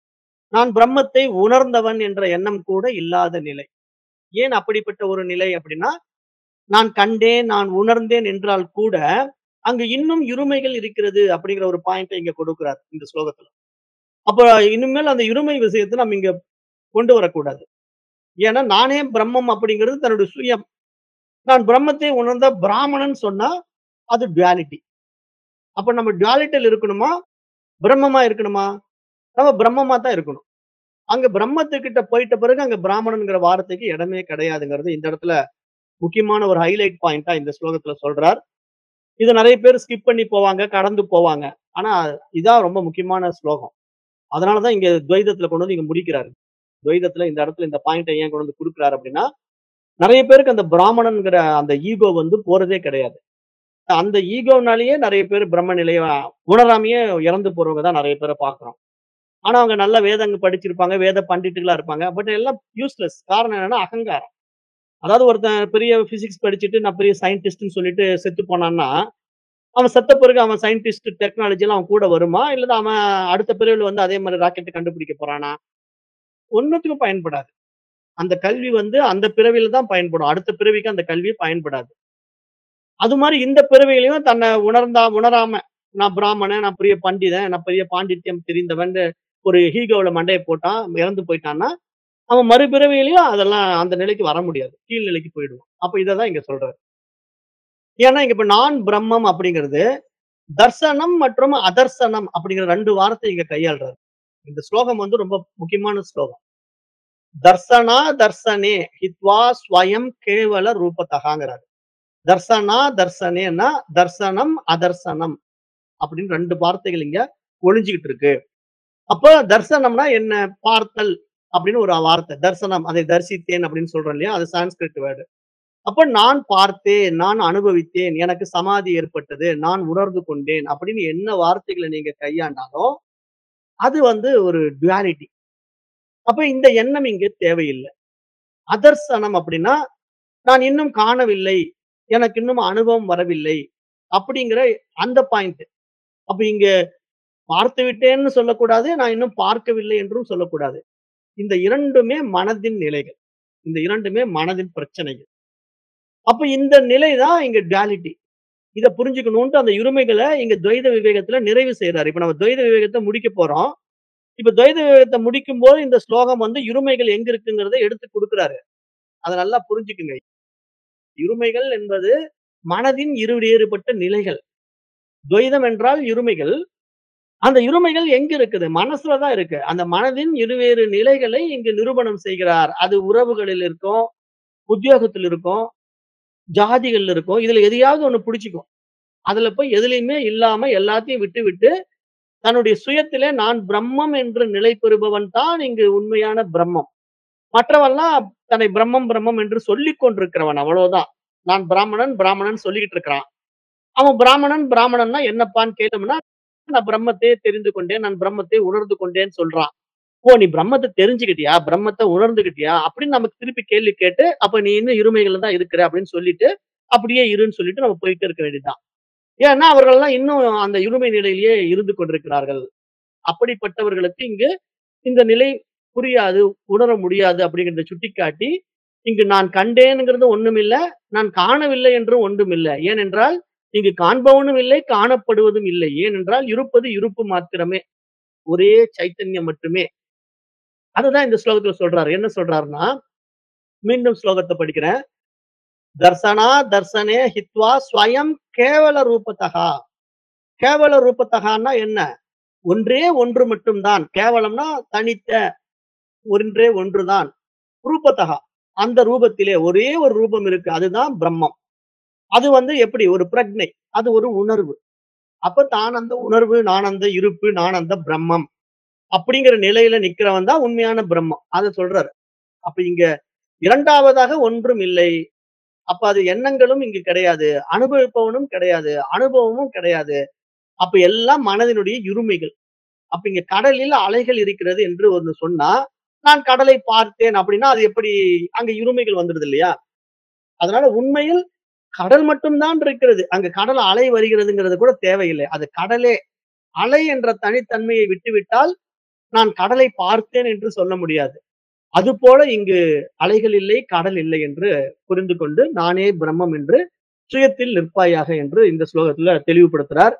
நான் பிரம்மத்தை உணர்ந்தவன் என்ற எண்ணம் கூட இல்லாத நிலை. ஏன் அப்படிப்பட்ட ஒரு நிலை அப்படின்னா, நான் கண்டேன், நான் உணர்ந்தேன் என்றால் கூட, அங்கு இன்னும் இருமைகள் இருக்கிறது அப்படிங்கிற ஒரு பாயிண்ட்ட இங்க கொடுக்கிறார் இந்த ஸ்லோகத்துல. அப்ப இனிமேல் அந்த இருமை விஷயத்த நம்ம இங்க கொண்டு வரக்கூடாது. ஏன்னா, நானே பிரம்மம் அப்படிங்கிறது தன்னுடைய சுயம். நான் பிரம்மத்தை உணர்ந்த பிராமணன் சொன்னா, அது டுயாலிட்டி. அப்ப நம்ம டுயாலிட்டில இருக்கணுமா? பிரம்மமா இருக்கணுமா? நம்ம பிரம்மமா தான் இருக்கணும். அங்க பிரம்மத்துக்கிட்ட போயிட்ட பிறகு அங்க பிராமணன்ங்கிற வார்த்தைக்கு இடமே கிடையாதுங்கிறது இந்த இடத்துல முக்கியமான ஒரு ஹைலைட் பாயிண்ட்டா இந்த ஸ்லோகத்துல சொல்றார். இத நெறைய பேர் ஸ்கிப் பண்ணி போவாங்க, கடந்து போவாங்க. ஆனா, இதான் ரொம்ப முக்கியமான ஸ்லோகம். அதனால தான் இங்க துவைதத்துல கொண்டு வந்து இங்க முடிக்கிறாரு. துவைதத்துல இந்த இடத்துல இந்த பாயிண்ட்ட ஏன் கொண்டு வந்து குடுக்குறாரு அப்படின்னா, நெறைய பேருக்கு அந்த பிராமணன்ங்கிற அந்த ஈகோ வந்து போறதே கிடையாது. அந்த ஈகோனாலேயே நெறைய பேர் பிரம்ம நிலைய உணராமயே இறந்து போறவங்க தான் நெறைய பேர பார்க்கிறோம். ஆனா, அவங்க நல்ல வேதங்க படிச்சிருப்பாங்க, வேத பண்டிட்டுகளா இருப்பாங்க. பட் எல்லாம் யூஸ்லெஸ். காரணம் என்னன்னா அகங்காரம். அதாவது ஒருத்தன் பெரிய பிசிக்ஸ் படிச்சுட்டு நான் பெரிய சயின்டிஸ்ட்ன்னு சொல்லிட்டு செத்து போனான்னா, அவன் செத்த பிறகு அவன் சயின்டிஸ்ட் டெக்னாலஜி எல்லாம் அவன் கூட வருமா? இல்ல அவன் அடுத்த பிறவில வந்து அதே மாரி ராக்கெட் கண்டுபிடிக்க போறானா? ஒண்ணுத்துக்கும் பயன்படாது. அந்த கல்வி வந்து அந்த பிறவியில தான் பயன்படும். அடுத்த பிறவிக்கு அந்த கல்வி பயன்படாது. அது மாரி இந்த பிறவியிலயும் தன்னை உணர்ந்தா உணராம, நான் பிராமணன், நான் பெரிய பண்டிதன், நான் பெரிய பாண்டித்யம் தெரிந்தவன்னு ஒரு ஈகோல மண்டைய போட்டான், இறந்து போயிட்டான்னா, அவன் மறுபிறவியிலயும் அதெல்லாம் அந்த நிலைக்கு வர முடியாது. கீழ் நிலைக்கு போயிடுவான். அப்ப இத தான் இங்க சொல்றாரு. ஏன்னா, இங்க இப்ப நான் பிரம்மம் அப்படிங்கிறது, தர்சனம் மற்றும் அதர்சனம் அப்படிங்கிற 2 வார்த்தை இங்க கையாள்றாரு. இந்த ஸ்லோகம் வந்து ரொம்ப முக்கியமான ஸ்லோகம். தர்சனா தர்சனே ஹித்வா ஸ்வயம் கேவல ரூபதகாங்கிறாரு. தர்சனா தர்சனேன்னா, தர்சனம், அதர்சனம் அப்படின்னு 2 வார்த்தைகள் இங்க ஒளிஞ்சுகிட்டு இருக்கு. அப்ப தர்சனம்னா என்ன? பார்த்தல் அப்படின்னு ஒரு வார்த்தை. தர்சனம் அதை தரிசித்தேன் அப்படின்னு சொல்றோம் இல்லையா? அது சான்ஸ்கிரிட் வேர்ட். அப்ப நான் பார்த்தேன், நான் அனுபவித்தேன், எனக்கு சமாதி ஏற்பட்டது, நான் உணர்ந்து கொண்டேன் அப்படின்னு என்ன வார்த்தைகள நீங்க கையாண்டாலும், அது வந்து ஒரு டுயாலிட்டி. அப்ப இந்த எண்ணம் இங்க தேவையில்ல. அதர்சனம் அப்படின்னா, நான் இன்னும் காணவில்லை, எனக்கு இன்னும் அனுபவம் வரவில்லை அப்படிங்கிற அந்த பாயிண்ட். அப்ப இங்க பார்த்து விட்டேன்னு சொல்லக்கூடாது, நான் இன்னும் பார்க்கவில்லை என்றும் சொல்லக்கூடாது. இந்த 2மே மனதின் நிலைகள். இந்த 2மே மனதின் பிரச்சனைகள். அப்ப இந்த நிலை தான் இங்க டுயாலிட்டி. இத புரிஞ்சுக்கணும்ன்ட்டு அந்த இருமைகள இங்க துவைத விவேகத்துல நிறைவு செய்றாரு. இப்ப நம்ம துவைத விவேகத்த முடிக்க போறோம். இப்ப துவைத விவேகத்த முடிக்கும்போது இந்த ஸ்லோகம் வந்து இருமைகள் எங்க இருக்குங்கிறத எடுத்து குடுக்குறாரு. அத நல்லா புரிஞ்சுக்குங்க. இருமைகள் என்பது மனதின் இரு வேறுபட்ட நிலைகள். துவைதம் என்றால் இருமைகள். அந்த இருமைகள் எங்க இருக்குது? மனசுல தான் இருக்கு. அந்த மனதின் இருவேறு நிலைகளை இங்கு நிரூபணம் செய்கிறார். அது உறவுகளில் இருக்கும், உத்தியோகத்தில் இருக்கும், ஜாதிகள்ல இருக்கும். இதுல எதையாவது ஒண்ணு பிடிச்சுக்கும். அதுல போய் எதுலயுமே இல்லாம எல்லாத்தையும் விட்டுவிட்டு, தன்னுடைய சுயத்திலே நான் பிரம்மம் என்று நிலை பெறுபவன் தான் இங்கு உண்மையான பிரம்மம். மற்றவன்லாம் தன்னை பிரம்மம், பிரம்மம் என்று சொல்லிக் கொண்டிருக்கிறவன் அவ்வளவுதான். நான் பிராமணன், பிராமணன் சொல்லிக்கிட்டு இருக்கிறான். அவன் பிராமணன், பிராமணன்னா என்னப்பான்னு கேட்டோம்னா, நான் பிரம்மத்தையே தெரிந்து கொண்டேன், நான் பிரம்மத்தை உணர்ந்து கொண்டேன்னு சொல்றான். ஓ! நீ பிரம்மத்த தெரிஞ்சுக்கிட்டியா? பிரம்மத்த உணர்ந்துகிட்டியா? அப்படின்னு நமக்கு திருப்பி கேள்வி கேட்டு, அப்ப நீ இன்னும் இருமைகள்ல தான் இருக்கிற அப்படின்னு சொல்லிட்டு, அப்படியே இருன்னு சொல்லிட்டு நம்ம போயிட்டே இருக்க வேண்டியதுதான். ஏன்னா, அவர்கள்லாம் இன்னும் அந்த இருமை நிலையிலேயே இருந்து கொண்டிருக்கிறார்கள். அப்படிப்பட்டவர்களுக்கு இங்கு இந்த நிலை புரியாது, உணர முடியாது அப்படிங்கிறத சுட்டிக்காட்டி, இங்கு நான் கண்டேன்ங்கிறது ஒண்ணுமில்ல, நான் காணவில்லை என்றும் ஒன்றுமில்ல. ஏனென்றால், இங்கு காண்பவனும் இல்லை, காணப்படுவதும் இல்லை. ஏனென்றால், இருப்பது இருப்பு மாத்திரமே. ஒரே சைத்தன்யம் மட்டுமே. அதுதான் இந்த ஸ்லோகத்துல சொல்றாரு. என்ன சொல்றாருன்னா, மீண்டும் ஸ்லோகத்த படிக்கிறேன். தர்சனா தர்சனே ஹித்வா ஸ்வயம் கேவல ரூபதகா. கேவல ரூபதகான்னா என்ன? ஒன்றே ஒன்று மட்டும் தான். கேவலம்னா தனித்த, ஒன்றே ஒன்றுதான். ரூபதகா. அந்த ரூபத்திலே ஒரே ஒரு ரூபம் இருக்கு. அதுதான் பிரம்மம். அது வந்து எப்படி? ஒரு பிரக்ஞை. அது ஒரு உணர்வு. அப்ப தான் அந்த உணர்வு, நான் அந்த இருப்பு, நான் அந்த பிரம்மம். அப்படிங்கிற நிலையில நிக்கிறவன் தான் உண்மையான பிரம்மம். அத சொல்றாரு. அப்ப இங்க 2வதாக ஒன்றும் இல்லை. அப்ப அது எண்ணங்களும் இங்கு கிடையாது. அனுபவிப்பவனும் கிடையாது. அனுபவமும் கிடையாது. அப்ப எல்லாம் மனதினுடைய இருமைகள். அப்ப இங்க கடலில் அலைகள் இருக்கிறது என்று ஒண்ணு சொன்னா, நான் கடலை பார்த்தேன் அப்படின்னா, அது எப்படி அங்க இருமைகள் வந்துடுது இல்லையா? அதனால உண்மையில் கடல் மட்டும் தான் இருக்கிறது. அங்க கடல் அலை வருகிறதுங்கிறது கூட தேவையில்லை. அது கடலே. அலை என்ற தனித்தன்மையை விட்டுவிட்டால், நான் கடலை பார்த்தேன் என்று சொல்ல முடியாது. அதுபோல இங்கு அலைகள் இல்லை, கடல் இல்லை என்று புரிந்து கொண்டு, நானே பிரம்மம் என்று சுயத்தில் நிற்பாயாக என்று இந்த ஸ்லோகத்துல தெளிவுபடுத்துறார்.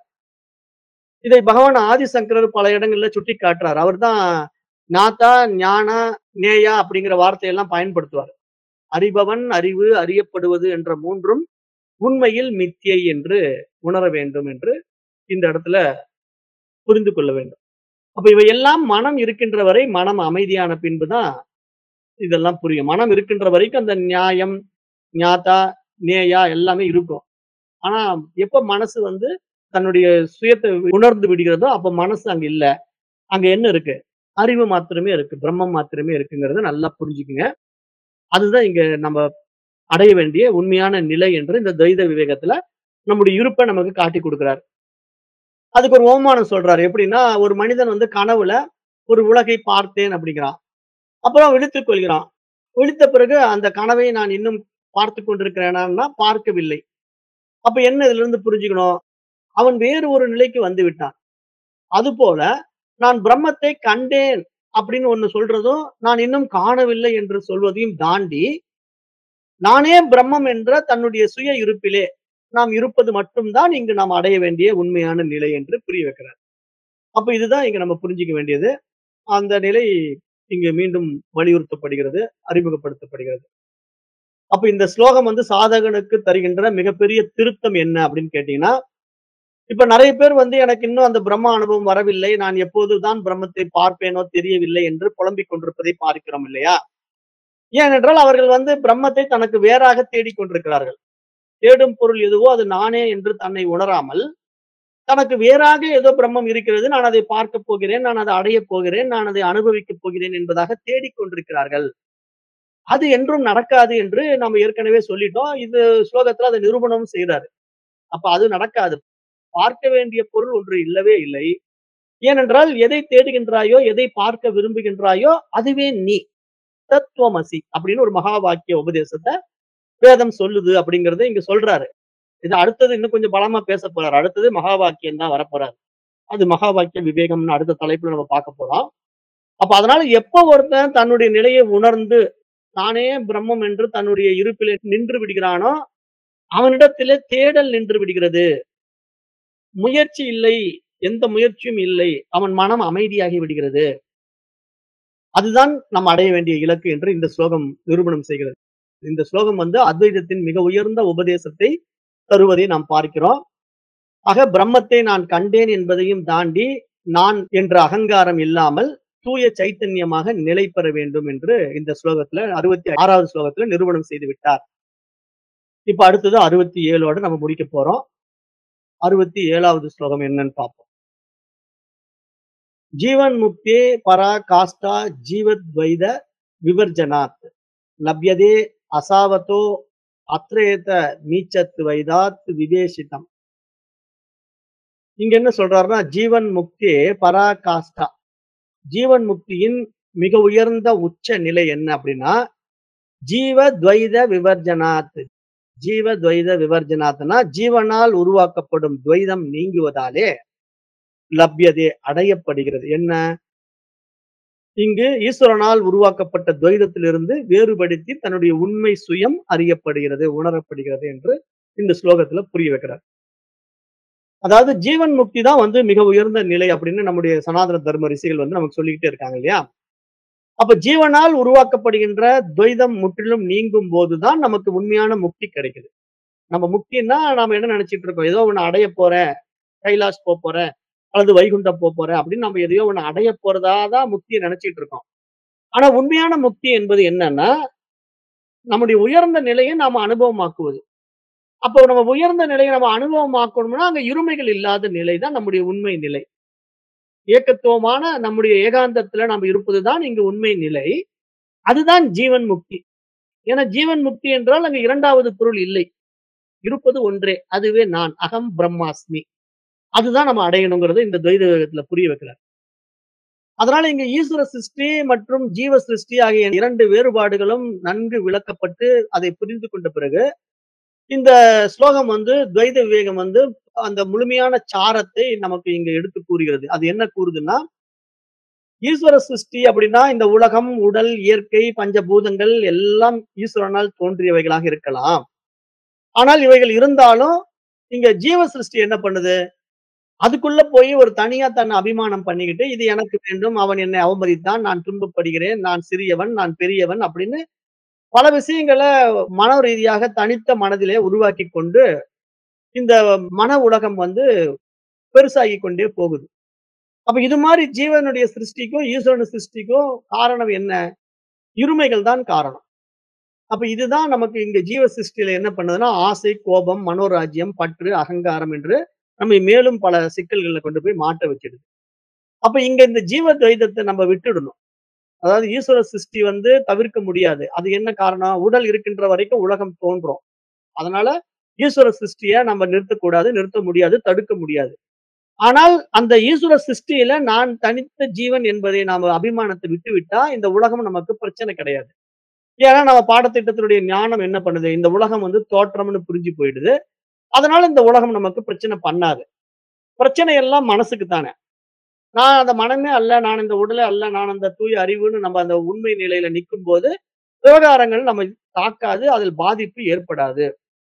இதை பகவான் ஆதிசங்கரர் பல இடங்கள்ல சுட்டிக் காட்டுறார். அவர்தான் ஞாதா, ஞானா, நேயா அப்படிங்கிற வார்த்தையெல்லாம் பயன்படுத்துவார். அறிபவன், அறிவு, அறியப்படுவது என்ற மூன்றும் உண்மையில் மித்யை என்று உணர வேண்டும் என்று இந்த இடத்துல புரிந்து கொள்ள வேண்டும். அப்ப இவையெல்லாம் மனம் இருக்கின்ற வரை மனம் அமைதியான பின்புதான் இதெல்லாம் புரியும். மனம் இருக்கின்ற வரைக்கும் அந்த நியாயம், ஞாதா, நேயா எல்லாமே இருக்கும். ஆனா எப்ப மனசு வந்து தன்னுடைய சுயத்தை உணர்ந்து விடுகிறதோ, அப்ப மனசு அங்க இல்ல. அங்க என்ன இருக்கு? அறிவு மாத்திரமே இருக்கு. பிரம்மம் மாத்திரமே இருக்குங்கிறத நல்லா புரிஞ்சுக்குங்க. அதுதான் இங்க நம்ம அடைய வேண்டிய உண்மையான நிலை என்று இந்த துவைத விவேகத்துல நம்முடைய இருப்ப நமக்கு காட்டிக் குடுக்கிறார். அதுக்கு ஒரு ஓமானம் சொல்றாரு. எப்படின்னா, ஒரு மனிதன் வந்து கனவுல ஒரு உலகை பார்த்தேன் அப்படிங்கிறான். அப்புறம் விழித்துக் கொள்கிறான். விழித்த பிறகு அந்த கனவை நான் இன்னும் பார்த்துக் கொண்டிருக்கிறேனான்னா, பார்க்கவில்லை. அப்ப என்ன இதிலிருந்து புரிஞ்சுக்கணும்? அவன் வேறு ஒரு நிலைக்கு வந்து விட்டான். அதுபோல நான் பிரம்மத்தை கண்டேன் அப்படின்னு ஒண்ணு சொல்றதும், நான் இன்னும் காணவில்லை என்று சொல்வதையும் தாண்டி, நானே பிரம்மம் என்ற தன்னுடைய சுய இருப்பிலே நாம் இருப்பது மட்டும் தான் இங்கு நாம் அடைய வேண்டிய உண்மையான நிலை என்று புரிய வைக்கிறார். அப்ப இதுதான் இங்க நம்ம புரிஞ்சுக்க வேண்டியது. அந்த நிலை இங்கு மீண்டும் வலியுறுத்தப்படுகிறது, அறிமுகப்படுத்தப்படுகிறது. அப்ப இந்த ஸ்லோகம் வந்து சாதகனுக்கு தருகின்ற மிகப்பெரிய திருத்தம் என்ன அப்படின்னு கேட்டீங்கன்னா, இப்ப நெறைய பேர் வந்து எனக்கு இன்னும் அந்த பிரம்ம அனுபவம் வரவில்லை. நான் எப்போதுதான் பிரம்மத்தை பார்ப்பேனோ தெரியவில்லை என்று புலம்பிக் கொண்டிருப்பதை பார்க்கிறோம் இல்லையா? ஏனென்றால் அவர்கள் வந்து பிரம்மத்தை தனக்கு வேறாக தேடிக் கொண்டிருக்கிறார்கள். தேடும் பொருள் எதுவோ அது நானே என்று தன்னை உணராமல், தனக்கு வேறாக ஏதோ பிரம்மம் இருக்கிறது. நான் அதை பார்க்கப் போகிறேன். நான் அதை அடையப் போகிறேன். நான் அதை அனுபவிக்கப் போகிறேன் என்பதாக தேடிக் கொண்டிருக்கிறார்கள். அது என்றும் நடக்காது என்று நாம ஏற்கனவே சொல்லிட்டோம். இது ஸ்லோகத்துல அதை நிரூபணம் செய்றாரு. அப்ப அது நடக்காது. பார்க்க வேண்டிய பொருள் ஒன்று இல்லவே இல்லை. ஏனென்றால் எதை தேடுகின்றாயோ, எதை பார்க்க விரும்புகின்றாயோ, அதுவே நீ. தத்துவமசி அப்படின்னு ஒரு மகா வாக்கிய உபதேசத்த வேதம் சொல்லுது அப்படிங்கிறத இங்க சொல்றாரு. இது அடுத்தது இன்னும் கொஞ்சம் பலமா பேசப் போறாரு. அடுத்தது மகா வாக்கியம் தான் வரப்போறாரு. அது மகா வாக்கிய விவேகம்னு அடுத்த தலைப்புல நம்ம பார்க்க போறோம். அப்ப அதனால எப்ப ஒருத்தன் தன்னுடைய நிலையை உணர்ந்து, நானே பிரம்மம் என்று தன்னுடைய இருப்பிலே நின்று விடுகிறானோ, அவனிடத்திலே தேடல் நின்று விடுகிறது. முயற்சி இல்லை. எந்த முயற்சியும் இல்லை. அவன் மனம் அமைதியாகி விடுகிறது. அதுதான் நாம் அடைய வேண்டிய இலக்கு என்று இந்த ஸ்லோகம் நிரூபணம் செய்கிறது. இந்த ஸ்லோகம் வந்து அத்வைதத்தின் மிக உயர்ந்த உபதேசத்தை தருவதை நாம் பார்க்கிறோம். ஆக பிரம்மத்தை நான் கண்டேன் என்பதையும் தாண்டி, நான் என்ற அகங்காரம் இல்லாமல் தூய சைத்தன்யமாக நிலை பெற வேண்டும் என்று இந்த ஸ்லோகத்துல 66வது ஸ்லோகத்துல நிரூபணம் செய்து விட்டார். இப்ப அடுத்தது 67ஓட நம்ம முடிக்க போறோம். 67வது ஸ்லோகம் என்னன்னு பார்ப்போம். ஜீவன் முக்தே பரா காஷ்டா ஜீவத்வைத விவர்ஜனாத் லப்யதே அசாவதோ அத்ரேத நீச்சத் வைதாத் விவேஷிதம். இங்க என்ன சொல்றாருன்னா, ஜீவன் முக்தே பரா காஷ்டா. ஜீவன் முக்தியின் மிக உயர்ந்த உச்ச நிலை என்ன அப்படின்னா, ஜீவ துவைத விவர்ஜனாத். ஜீவ துவைத விவர்ஜனாத்னா, ஜீவனால் உருவாக்கப்படும் துவைதம் நீங்குவதாலே லப்யதே அடையப்படுகிறது. என்ன? இங்கு ஈஸ்வரனால் உருவாக்கப்பட்ட துவைதத்திலிருந்து வேறுபடுத்தி தன்னுடைய உண்மை சுயம் அறியப்படுகிறது, உணரப்படுகிறது என்று இந்த ஸ்லோகத்துல புரிய வைக்கிறார். அதாவது ஜீவன் முக்தி தான் வந்து மிக உயர்ந்த நிலை அப்படின்னு நம்முடைய சனாதன தர்ம ரிஷிகள் வந்து நமக்கு சொல்லிக்கிட்டே இருக்காங்க இல்லையா? அப்ப ஜீவனால் உருவாக்கப்படுகின்ற துவைதம் முற்றிலும் நீங்கும் போதுதான் நமக்கு உண்மையான முக்தி கிடைக்குது. நம்ம முக்தின்னா நாம என்ன நினைச்சிட்டு இருக்கோம்? ஏதோ ஒண்ணு அடையப் போறேன். கைலாஷ் போப் போறேன். அல்லது வைகுண்டம் போப் போறேன் அப்படின்னு நம்ம எதையோ ஒண்ணு அடையப் போறதா தான் முக்திய நினைச்சிட்டு இருக்கோம். ஆனா உண்மையான முக்தி என்பது என்னன்னா, நம்முடைய உயர்ந்த நிலையை நாம அனுபவமாக்குவது. அப்போ நம்ம உயர்ந்த நிலையை நம்ம அனுபவமாக்கணும்னா, அங்க இருமைகள் இல்லாத நிலை தான் நம்முடைய உண்மை நிலை. ஏகத்துவமான நம்முடைய ஏகாந்தத்துல நாம இருப்பதுதான் இங்கு உண்மை நிலை. அதுதான் ஜீவன் முக்தி. ஏன்னா ஜீவன் முக்தி என்றால் அங்க 2வது பொருள் இல்லை. இருப்பது ஒன்றே. அதுவே நான். அகம் பிரம்மாஸ்மி. அதுதான் நம்ம அடையணுங்கிறத இந்த துவைத விவேகத்துல புரிய வைக்கிறார். அதனால இங்க ஈஸ்வர சிருஷ்டி மற்றும் ஜீவ சிருஷ்டி ஆகிய 2 வேறுபாடுகளும் நன்கு விளக்கப்பட்டு, அதை புரிந்து கொண்ட பிறகு, இந்த ஸ்லோகம் வந்து துவைத விவேகம் வந்து அந்த முழுமையான சாரத்தை நமக்கு இங்க எடுத்து கூறுகிறது. அது என்ன கூறுதுன்னா ஈஸ்வர சிருஷ்டி அப்படின்னா இந்த உலகம், உடல், இயற்கை, பஞ்சபூதங்கள் எல்லாம் ஈஸ்வரனால் தோன்றியவைகளாக இருக்கலாம். ஆனால் இவைகள் இருந்தாலும், இங்க ஜீவ சிருஷ்டி என்ன பண்ணுது? அதுக்குள்ள போய் ஒரு தனியா தன்னை அபிமானம் பண்ணிக்கிட்டு, இது எனக்கு வேண்டும், அவன் என்னை அவமதித்தான், நான் துன்பப்படுகிறேன், நான் சிறியவன், நான் பெரியவன் அப்படின்னு பல விஷயங்கள மன ரீதியாக தனித்த மனதிலே உருவாக்கிக் கொண்டு, இந்த மன உலகம் வந்து பெருசாகிக் கொண்டே போகுது. அப்ப இது மாரி ஜீவனுடைய சிருஷ்டிக்கும், ஈஸ்வரன் சிருஷ்டிக்கும் காரணம் என்ன? இருமைகள் தான் காரணம். அப்ப இதுதான் நமக்கு இங்க ஜீவ சிருஷ்டியில என்ன பண்ணுதுன்னா, ஆசை, கோபம், மனோராஜ்யம், பற்று, அகங்காரம் என்று நம்மை மேலும் பல சிக்கல்கள்ல கொண்டு போய் மாட்ட வச்சிடுது. அப்ப இங்க இந்த ஜீவ துவைதத்த நம்ம விட்டுடணும். அதாவது ஈஸ்வர சிருஷ்டி வந்து தவிர்க்க முடியாது. அது என்ன காரணம்? உடல் இருக்கின்ற வரைக்கும் உலகம் தோன்றும். அதனால ஈஸ்வர சிருஷ்டிய நம்ம நிறுத்தக்கூடாது, நிறுத்த முடியாது, தடுக்க முடியாது. ஆனால் அந்த ஈஸ்வர சிருஷ்டியில நான் தனித்த ஜீவன் என்பதை நாம அபிமானத்தை விட்டுவிட்டா, இந்த உலகம் நமக்கு பிரச்சனை கிடையாது. ஏன்னா நம்ம பாடத்திட்டத்தினுடைய ஞானம் என்ன பண்ணுது? இந்த உலகம் வந்து தோற்றம்னு புரிஞ்சு போயிடுது. அதனால இந்த உலகம் நமக்கு பிரச்சனை பண்ணாது. பிரச்சனை எல்லாம் மனசுக்கு தானே. நான் அந்த மனமே அல்ல, நான் இந்த உடலே அல்ல, நான் அந்த தூய அறிவுன்னு நம்ம அந்த உண்மை நிலையில நிக்கும்போது, விவகாரங்கள் நம்மை தாக்காது, அதில் பாதிப்பு ஏற்படாது.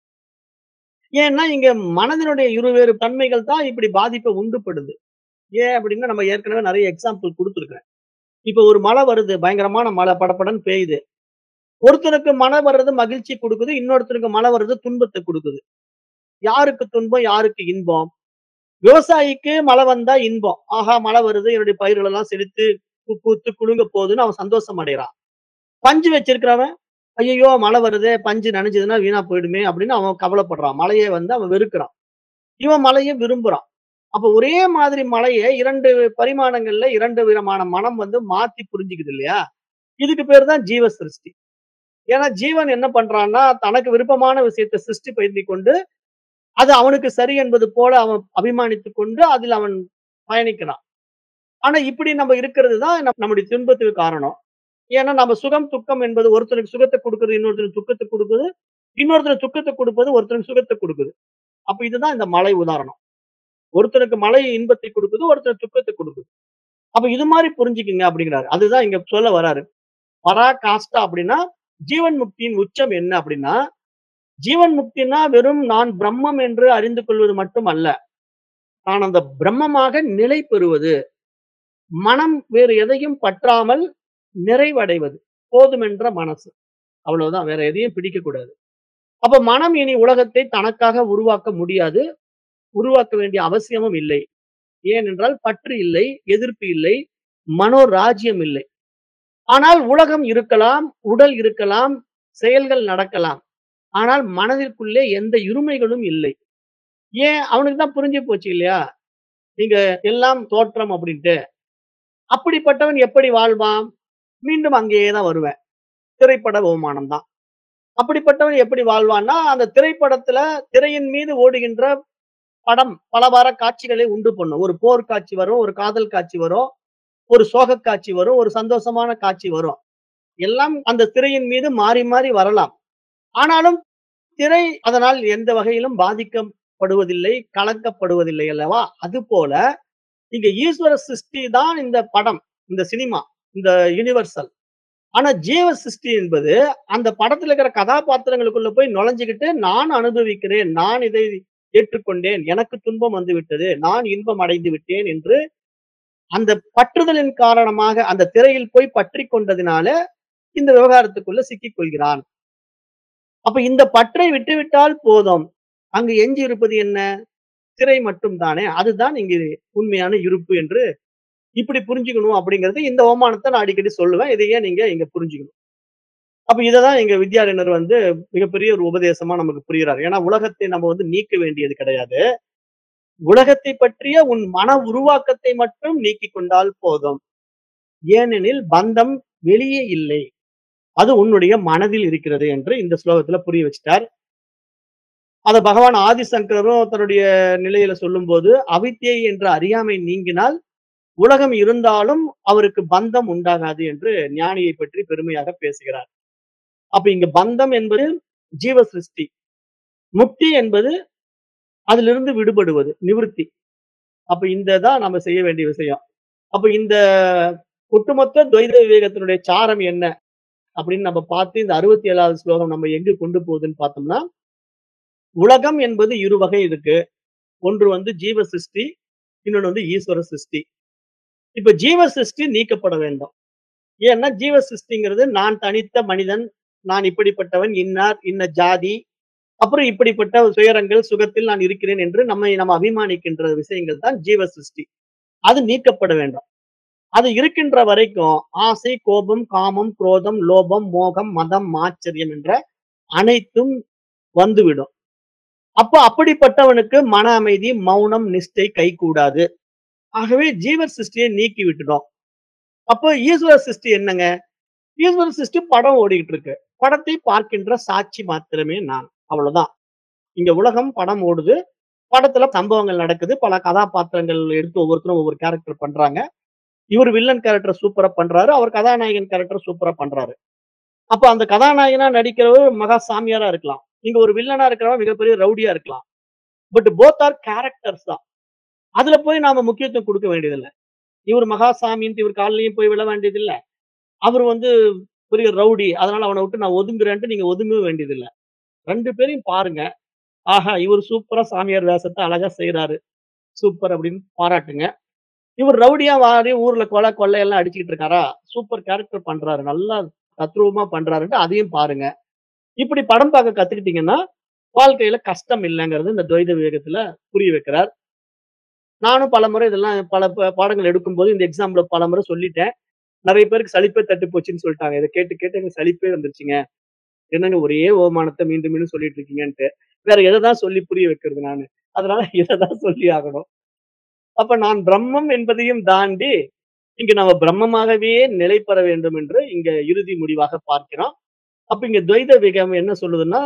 ஏன்னா, இங்க மனதினுடைய இருவேறு தன்மைகள் தான் இப்படி பாதிப்ப உண்டுபடுது. ஏன் அப்படின்னா, நம்ம ஏற்கனவே நெறைய எக்ஸாம்பிள் குடுத்துருக்கிறேன். இப்ப ஒரு மழை வருது, பயங்கரமான மழை படபடன்னு பெய்யுது. ஒருத்தனுக்கு மழை வர்றது மகிழ்ச்சி குடுக்குது, இன்னொருத்தனுக்கு மழை வர்றது துன்பத்த குடுக்குது. யாருக்கு துன்பம்? யாருக்கு இன்பம்? விவசாயிக்கு மழை வந்தா இன்பம். ஆஹா! மழை வருது, என்னுடைய பயிர்கள் எல்லாம் செழித்து, பூ பூத்து குலுங்க போகுதுன்னு அவன் சந்தோஷம் அடையறான். பஞ்சு வச்சிருக்கிறவன், ஐயையோ! மழை வருதே, பஞ்சு நனைஞ்சதுன்னா வீணா போயிடுமே அப்படின்னு அவன் கவலைப்படுறான். மழைய வந்து அவன் வெறுக்கிறான். இவன் மழைய விரும்புறான். அப்ப ஒரே மாதிரி மழைய 2 பரிமாணங்கள்ல 2 விதமான மனம் வந்து மாத்தி புரிஞ்சுக்குது இல்லையா? இதுக்கு பேரு தான் ஜீவ சிருஷ்டி. ஏன்னா ஜீவன் என்ன பண்றான்னா, தனக்கு விருப்பமான விஷயத்த சிருஷ்டி பண்ணிக் கொண்டு, அது அவனுக்கு சரி என்பது போல அவன் அபிமானித்துக் கொண்டு, அதில் அவன் பயணிக்கிறான். ஆனா இப்படி நம்ம இருக்கிறது தான் நம் நம்முடைய துன்பத்துக்கு காரணம். ஏன்னா நம்ம சுகம், துக்கம் என்பது ஒருத்தனுக்கு சுகத்த குடுக்குறது, இன்னொருத்தனுக்கு துக்கத்த குடுக்குது. இன்னொருத்தனுக்கு துக்கத்த குடுப்பது, ஒருத்தனுக்கு சுகத்த குடுக்குது. அப்ப இதுதான் இந்த மழை உதாரணம். ஒருத்தனுக்கு மழை இன்பத்தை குடுக்குது, ஒருத்தனுக்கு துக்கத்த குடுக்குது. அப்ப இது மாரி புரிஞ்சுக்குங்க அப்படிங்கிறாரு. அதுதான் இங்க சொல்ல வராரு. பராகாஷ்டா அப்படின்னா, ஜீவன் முக்தியின் உச்சம் என்ன அப்படின்னா, ஜீவன் முக்தினா வெறும் நான் பிரம்மம் என்று அறிந்து கொள்வது மட்டும் அல்ல. நான் அந்த பிரம்மமாக நிலை பெறுவது. மனம் வேறு எதையும் பற்றாமல் நிறைவடைவது. போதுமென்ற மனசு. அவ்வளவுதான். வேற எதையும் பிடிக்கக் கூடாது. அப்ப மனம் இனி உலகத்தை தனக்காக உருவாக்க முடியாது. உருவாக்க வேண்டிய அவசியமும் இல்லை. ஏனென்றால் பற்று இல்லை, எதிர்ப்பு இல்லை, மனோராஜ்யம் இல்லை. ஆனால் உலகம் இருக்கலாம், உடல் இருக்கலாம், செயல்கள் நடக்கலாம். ஆனால் மனதிற்குள்ளே எந்த இருமைகளும் இல்லை. ஏன்? அவனுக்கு தான் புரிஞ்சு போச்சு இல்லையா? நீங்க எல்லாம் தோற்றம் அப்படின்ட்டு. அப்படிப்பட்டவன் எப்படி வாழ்வான்? மீண்டும் அங்கேயே தான் வருவேன். திரைப்பட உவமானம் தான். அப்படிப்பட்டவன் எப்படி வாழ்வான்னா, அந்த திரைப்படத்துல திரையின் மீது ஓடுகின்ற படம் பலவார காட்சிகளை உண்டு பண்ணும். ஒரு போர் காட்சி வரும், ஒரு காதல் காட்சி வரும், ஒரு சோகக் காட்சி வரும், ஒரு சந்தோஷமான காட்சி வரும். எல்லாம் அந்த திரையின் மீது மாறி மாறி வரலாம். ஆனாலும் திரை அதனால் எந்த வகையிலும் பாதிக்கப்படுவதில்லை, கலக்கப்படுவதில்லை அல்லவா? அதுபோல இங்க ஈஸ்வர சிருஷ்டி தான் இந்த படம், இந்த சினிமா, இந்த யுனிவர்சல். ஆனா ஜீவ சிருஷ்டி என்பது அந்த படத்துல இருக்கிற கதாபாத்திரங்களுக்குள்ள போய் நுழைஞ்சுகிட்டு, நான் அனுபவிக்கிறேன், நான் இதை ஏற்றுக்கொண்டேன், எனக்கு துன்பம் வந்து விட்டது, நான் இன்பம் அடைந்து விட்டேன் என்று அந்த பற்றுதலின் காரணமாக அந்த திரையில் போய் பற்றிக் கொண்டதினால இந்த விவகாரத்துக்குள்ள சிக்கிக் கொள்கிறான். அப்ப இந்த பற்றை விட்டுவிட்டால் போதும். அங்கு எஞ்சி இருப்பது என்ன? திரை மட்டும் தானே. அதுதான் இங்கு உண்மையான இருப்பு என்று இப்படி புரிஞ்சுக்கணும் அப்படிங்கிறது இந்த ஓமானத்த நான் அடிக்கடி சொல்லுவேன். இதையே நீங்க இங்க புரிஞ்சுக்கணும். அப்ப இததான் எங்க வித்யாரண்யர் வந்து மிகப்பெரிய ஒரு உபதேசமா நமக்கு புரியிறாரு. ஏன்னா உலகத்தை நம்ம வந்து நீக்க வேண்டியது கிடையாது. உலகத்தை பற்றிய உன் மன உருவாக்கத்தை மட்டும் நீக்கிக் கொண்டால் போதும். ஏனெனில் பந்தம் வெளியே இல்லை. அது உன்னுடைய மனதில் இருக்கிறது என்று இந்த ஸ்லோகத்துல புரிய வச்சுட்டார். அத பகவான் ஆதிசங்கரரும் தன்னுடைய நிலையில சொல்லும்போது, அவித்யை என்ற அறியாமை நீங்கினால், உலகம் இருந்தாலும் அவருக்கு பந்தம் உண்டாகாது என்று ஞானியை பற்றி பெருமையாக பேசுகிறார். அப்ப இங்க பந்தம் என்பது ஜீவ சிருஷ்டி. முக்தி என்பது அதிலிருந்து விடுபடுவது, நிவிருத்தி. அப்ப இந்த தான் நம்ம செய்ய வேண்டிய விஷயம். அப்ப இந்த ஒட்டுமொத்த துவைத விவேகத்தினுடைய சாரம் என்ன அப்படின்னு நம்ம பார்த்து இந்த அறுபத்தி ஏழாவது ஸ்லோகம் நம்ம எங்க கொண்டு போகுதுன்னு பார்த்தோம்னா உலகம் என்பது இரு வகை இருக்கு ஒன்று வந்து ஜீவ சிருஷ்டி இன்னொன்று வந்து ஈஸ்வர சிருஷ்டி இப்ப ஜீவ சிருஷ்டி நீக்கப்பட வேண்டும் ஏன்னா ஜீவ சிருஷ்டிங்கிறது நான் தனித்த மனிதன் நான் இப்படிப்பட்டவன் இன்னார் இன்ன ஜாதி அப்புறம் இப்படிப்பட்ட துயரங்கள் சுகத்தில் நான் இருக்கிறேன் என்று நம்மை நம்ம அபிமானிக்கின்ற விஷயங்கள் தான் ஜீவ சிருஷ்டி அது நீக்கப்பட வேண்டும் அது இருக்கின்ற வரைக்கும் ஆசை கோபம் காமம் குரோதம் லோபம் மோகம் மதம் மாச்சரியம் என்ற அனைத்தும் வந்துவிடும் அப்போ அப்படிப்பட்டவனுக்கு மன அமைதி மௌனம் நிஷ்டை கைகூடாது ஆகவே ஜீவ சிருஷ்டியை நீக்கி விட்டுடும் அப்போ ஈஸ்வர சிருஷ்டி என்னங்க ஈஸ்வர சிருஷ்டி படம் ஓடிக்கிட்டு இருக்கு படத்தை பார்க்கின்ற சாட்சி மாத்திரமே நான் அவ்வளவுதான் இங்க உலகம் படம் ஓடுது படத்துல சம்பவங்கள் நடக்குது பல கதாபாத்திரங்கள் எடுத்து ஒவ்வொருத்தரும் ஒவ்வொரு கேரக்டர் பண்றாங்க இவர் வில்லன் கேரக்டர் சூப்பரா பண்றாரு அவர் கதாநாயகன் கேரக்டர் சூப்பரா பண்றாரு அப்ப அந்த கதாநாயகனா நடிக்கிறவர் மகா சாமியாரா இருக்கலாம் இங்க ஒரு வில்லனா இருக்கிறவன் மிகப்பெரிய ரவுடியா இருக்கலாம் பட் போத் ஆர் கேரக்டர்ஸ் தான் அதுல போய் நாம முக்கியத்துவம் கொடுக்க வேண்டியதில்லை இவர் மகாசாமின்ட்டு இவர் காலிலையும் போய் விழ வேண்டியதில்லை அவர் வந்து பெரிய ரவுடி அதனால அவனை விட்டு நான் ஒதுங்குறேன்ட்டு நீங்க ஒதுங்க வேண்டியதில்லை ரெண்டு பேரையும் பாருங்க ஆஹா இவர் சூப்பரா சாமியார் வேஷத்தை அழகா செய்யறாரு சூப்பர் அப்படின்னு பாராட்டுங்க இவர் ரவுடியா வாரி ஊர்ல கொலை கொள்ளை எல்லாம் அடிச்சுக்கிட்டு இருக்காரா சூப்பர் கேரக்டர் பண்றாரு நல்லா தத்ரூபமா பண்றாருன்ட்டு அதையும் பாருங்க இப்படி படம் பார்க்க கத்துக்கிட்டீங்கன்னா வாழ்க்கையில கஷ்டம் இல்லைங்கிறது இந்த துவைத விவேகத்துல புரிய வைக்கிறார் நானும் பல முறை இதெல்லாம் பல ப- பாடங்கள் எடுக்கும்போது இந்த எக்ஸாம்ல பல முறை சொல்லிட்டேன் நிறைய பேருக்கு சலிப்பே தட்டு போச்சுன்னு சொல்லிட்டாங்க இதை கேட்டு கேட்டு எனக்கு சலிப்பே வந்துருச்சுங்க என்னங்க ஒரே ஓமானத்தை மீண்டும் மீண்டும் சொல்லிட்டு இருக்கீங்கன்ட்டு வேற எதை தான் சொல்லி புரிய வைக்கிறது நானு அதனால இதை தான் சொல்லி ஆகணும் அப்ப நான் பிரம்மம் என்பதையும் தாண்டி இங்க நம்ம பிரம்மமாகவே நிலை பெற வேண்டும் என்று இங்க இறுதி முடிவாக பார்க்கிறோம் அப்ப இங்க துவைத விகம் என்ன சொல்லுதுன்னா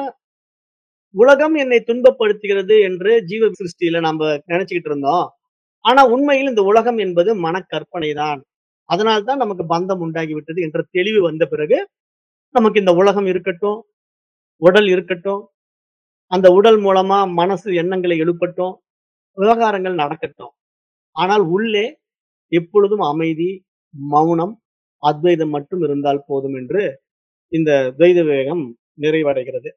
உலகம் என்னை துன்பப்படுத்துகிறது என்று ஜீவ சிருஷ்டியில நம்ம நினைச்சுக்கிட்டு இருந்தோம் ஆனா உண்மையில் இந்த உலகம் என்பது மனக்கற்பனை தான் அதனால்தான் நமக்கு பந்தம் உண்டாகி விட்டது என்ற தெளிவு வந்த பிறகு நமக்கு இந்த உலகம் இருக்கட்டும் உடல் இருக்கட்டும் அந்த உடல் மூலமா மனசு எண்ணங்களை எழுப்பட்டும் விவகாரங்கள் நடக்கட்டும் ஆனால் உள்ளே எப்பொழுதும் அமைதி மௌனம் அத்வைதம் மட்டும் இருந்தால் போதும் என்று இந்த துவைத விவேகம் நிறைவடைகிறது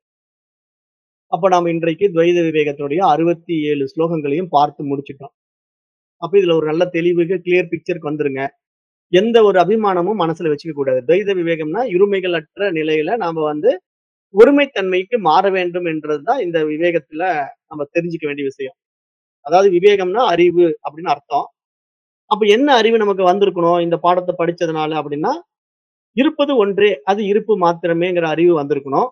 அப்ப நாம இன்றைக்கு துவைத விவேகத்தினுடைய அறுபத்தி ஏழு ஸ்லோகங்களையும் பார்த்து முடிச்சிட்டோம் அப்ப இதுல ஒரு நல்ல தெளிவுக்கு கிளியர் பிக்சருக்கு வந்துருங்க எந்த ஒரு அபிமானமும் மனசுல வச்சுக்க கூடாது துவைத விவேகம்னா இருமைகள் அற்ற நிலையில நாம வந்து ஒருமைத்தன்மைக்கு மாற வேண்டும் என்றதுதான் இந்த விவேகத்துல நம்ம தெரிஞ்சுக்க வேண்டிய விஷயம் அதாவது விவேகம்னா அறிவு அப்படின்னு அர்த்தம் அப்ப என்ன அறிவு நமக்கு வந்திருக்கணும் இந்த பாடத்தை படிச்சதுனால அப்படின்னா இருப்பது ஒன்றே அது இருப்பு மாத்திரமேங்கிற அறிவு வந்திருக்கணும்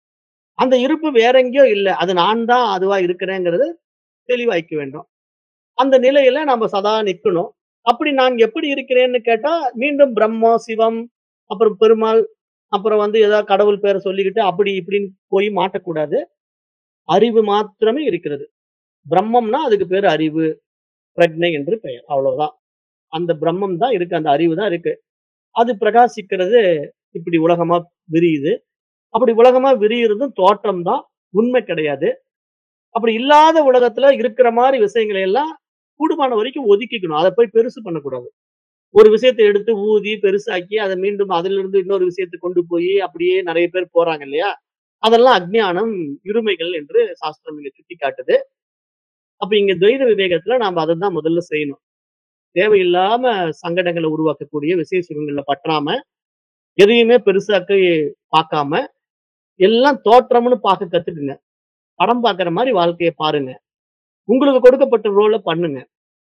அந்த இருப்பு வேற எங்கேயோ இல்லை அது நான் தான் அதுவா இருக்கிறேங்கிறது தெளிவாய்க்க வேண்டும் அந்த நிலையில நம்ம சதா நிக்கணும் அப்படி நான் எப்படி இருக்கிறேன்னு கேட்டா மீண்டும் பிரம்மோ சிவம் அப்புறம் பெருமாள் அப்புறம் வந்து ஏதாவது கடவுள் பேரை சொல்லிக்கிட்டு அப்படி இப்படின்னு போய் மாட்டக்கூடாது அறிவு மாத்திரமே இருக்கிறது பிரம்மம்னா அதுக்கு பேர் அறிவு பிரக்னை என்று பெயர் அவ்வளவுதான் அந்த பிரம்மம் தான் இருக்கு அந்த அறிவு தான் இருக்கு அது பிரகாசிக்கிறது இப்படி உலகமா விரியுது அப்படி உலகமா விரியுறதும் தோற்றம் தான் உண்மை கிடையாது அப்படி இல்லாத உலகத்துல இருக்கிற மாதிரி விஷயங்களை எல்லாம் கூடுமான வரைக்கும் ஒதுக்கிக்கணும் அதை போய் பெருசு பண்ணக்கூடாது ஒரு விஷயத்தை எடுத்து ஊதி பெருசாக்கி அதை மீண்டும் அதுல இருந்து இன்னொரு விஷயத்தை கொண்டு போய் அப்படியே நிறைய பேர் போறாங்க இல்லையா அதெல்லாம் அஜ்ஞானம் இருமைகள் என்று சாஸ்திரம் இங்க சுட்டி காட்டுது அப்ப இங்க துவைத விவேகத்துல நாம அதை தான் முதல்ல செய்யணும் தேவையில்லாம சங்கடங்களை உருவாக்கக்கூடிய விசேஷ சுகங்கள்ல பற்றாம எதையுமே பெருசாக்க பார்க்காம எல்லாம் தோற்றம்னு பார்க்க கத்துக்குங்க படம் பார்க்குற மாதிரி வாழ்க்கையை பாருங்க உங்களுக்கு கொடுக்கப்பட்ட ரோலை பண்ணுங்க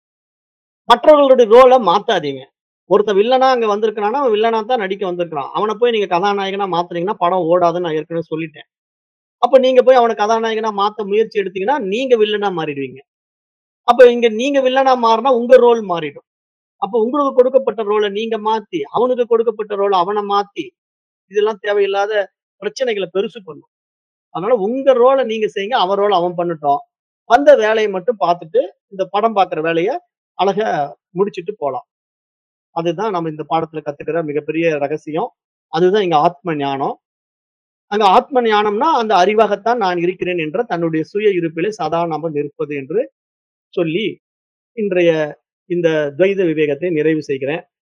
மற்றவர்களுடைய ரோலை மாத்தாதீங்க ஒருத்தன் வில்லனா அங்க வந்திருக்கிறானா அவன் வில்லனா தான் நடிக்க வந்திருக்கிறான் அவனை போய் நீங்க கதாநாயகனா மாத்துனீங்கன்னா படம் ஓடாதுன்னு நான் ஏற்கனவே சொல்லிட்டேன் அப்ப நீங்க போய் அவனை கதாநாயகனா மாத்த முயற்சி எடுத்தீங்கன்னா நீங்க வில்லனா மாறிடுவீங்க அப்ப இங்க நீங்க வில்லனா மாறினா உங்க ரோல் மாறிடும் அப்ப உங்களுக்கு கொடுக்கப்பட்ட ரோலை நீங்க மாத்தி அவனுக்கு கொடுக்கப்பட்ட ரோலை அவனை மாத்தி இதெல்லாம் தேவையில்லாத பிரச்சனைகளை பெருசு பண்ணும் அதனால உங்க ரோலை நீங்க செய்யுங்க அவன் ரோலை அவன் பண்ணட்டும் வந்த வேலையை மட்டும் பார்த்துட்டு இந்த படம் பார்க்குற வேலையை அழகா முடிச்சிட்டு போலாம் அதுதான் நம்ம இந்த பாடத்துல கத்துக்கிற மிகப்பெரிய ரகசியம் அதுதான் இங்க ஆத்ம ஞானம் அங்க ஆத்ம ஞானம்னா அந்த அறிவாகத்தான் நான் இருக்கிறேன் என்ற தன்னுடைய சுய இருப்பிலே சதா நாம நிற்பது என்று சொல்லி இன்றைய இந்த துவைத விவேகத்தை நிறைவு செய்கிறேன்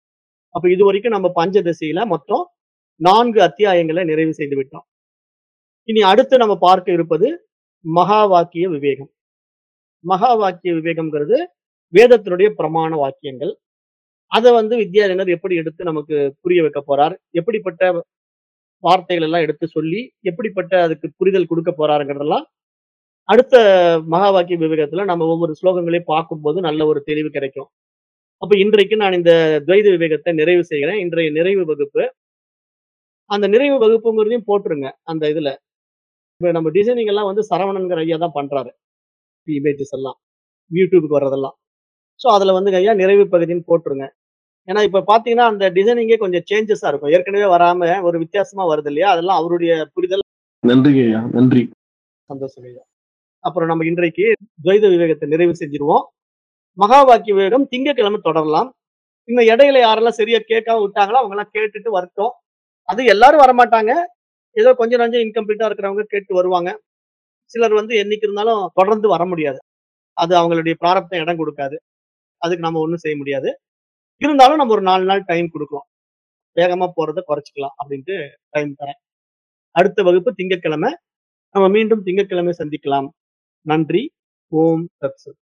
அப்ப இதுவரைக்கும் நம்ம பஞ்சதசியில மொத்தம் நான்கு அத்தியாயங்களை நிறைவு செய்து விட்டோம் இனி அடுத்து நம்ம பார்க்க இருப்பது மகா வாக்கிய விவேகம் மகா வாக்கிய விவேகம்ங்கிறது வேதத்தினுடைய பிரமாண வாக்கியங்கள் அதை வந்து வித்யாரண்யர் எப்படி எடுத்து நமக்கு புரிய வைக்க போறார் எப்படிப்பட்ட வார்த்தைகள் எல்லாம் எடுத்து சொல்லி எப்படிப்பட்ட அதுக்கு புரிதல் கொடுக்க போறாருங்கிறதெல்லாம் அடுத்த மகா வாக்கிய விவேகத்துல நம்ம ஒவ்வொரு ஸ்லோகங்களையும் பார்க்கும்போது நல்ல ஒரு தெளிவு கிடைக்கும் அப்ப இன்றைக்கு நான் இந்த துவைத விவேகத்தை நிறைவு செய்கிறேன் இன்றைய நிறைவு வகுப்பு அந்த நிறைவு வகுப்புங்கிறதையும் போட்டுருங்க அந்த இதுல இப்ப நம்ம டிசைனிங் எல்லாம் வந்து சரவணன்கிற ஐயா தான் பண்றாரு இமேஜஸ் எல்லாம் யூடியூபுக்கு வர்றதெல்லாம் ஸோ அதுல வந்து ஐயா நிறைவு பகுதின்னு போட்டுருங்க ஏன்னா இப்ப பாத்தீங்கன்னா அந்த டிசைனிங்கே கொஞ்சம் சேஞ்சஸா இருக்கும் ஏற்கனவே வராம ஒரு வித்தியாசமா வருது இல்லையா அதெல்லாம் அவருடைய புரிதல் நன்றிங்க ஐயா நன்றி சந்தோஷம் ஐயா அப்புறம் நம்ம இன்றைக்கு துவைத விவேகத்தை நிறைவு செஞ்சிருவோம் மகா வாக்கிய விவேகம் திங்கட்கிழமை தொடரலாம் இன்னும் இடையில யாரெல்லாம் சரியா கேட்காம விட்டாங்களோ அவங்க எல்லாம் கேட்டுட்டு வரட்டும் அது எல்லாரும் வரமாட்டாங்க ஏதோ கொஞ்சம் கொஞ்சம் இன்கம்ப்ளீட்டா இருக்கிறவங்க கேட்டு வருவாங்க சிலர் வந்து என்னைக்கு இருந்தாலும் தொடர்ந்து வர முடியாது அது அவங்களுடைய பிராரப்தம் இடம் கொடுக்காது அதுக்கு நம்ம ஒண்ணும் செய்ய முடியாது இருந்தாலும் நம்ம ஒரு நாலு நாள் டைம் கொடுக்கலாம் வேகமா போறதை குறைச்சிக்கலாம் அப்படின்ட்டு டைம் தரேன் அடுத்த வகுப்பு திங்கட்கிழமை நம்ம மீண்டும் திங்கட்கிழமை சந்திக்கலாம் நன்றி ஓம் தத்சத்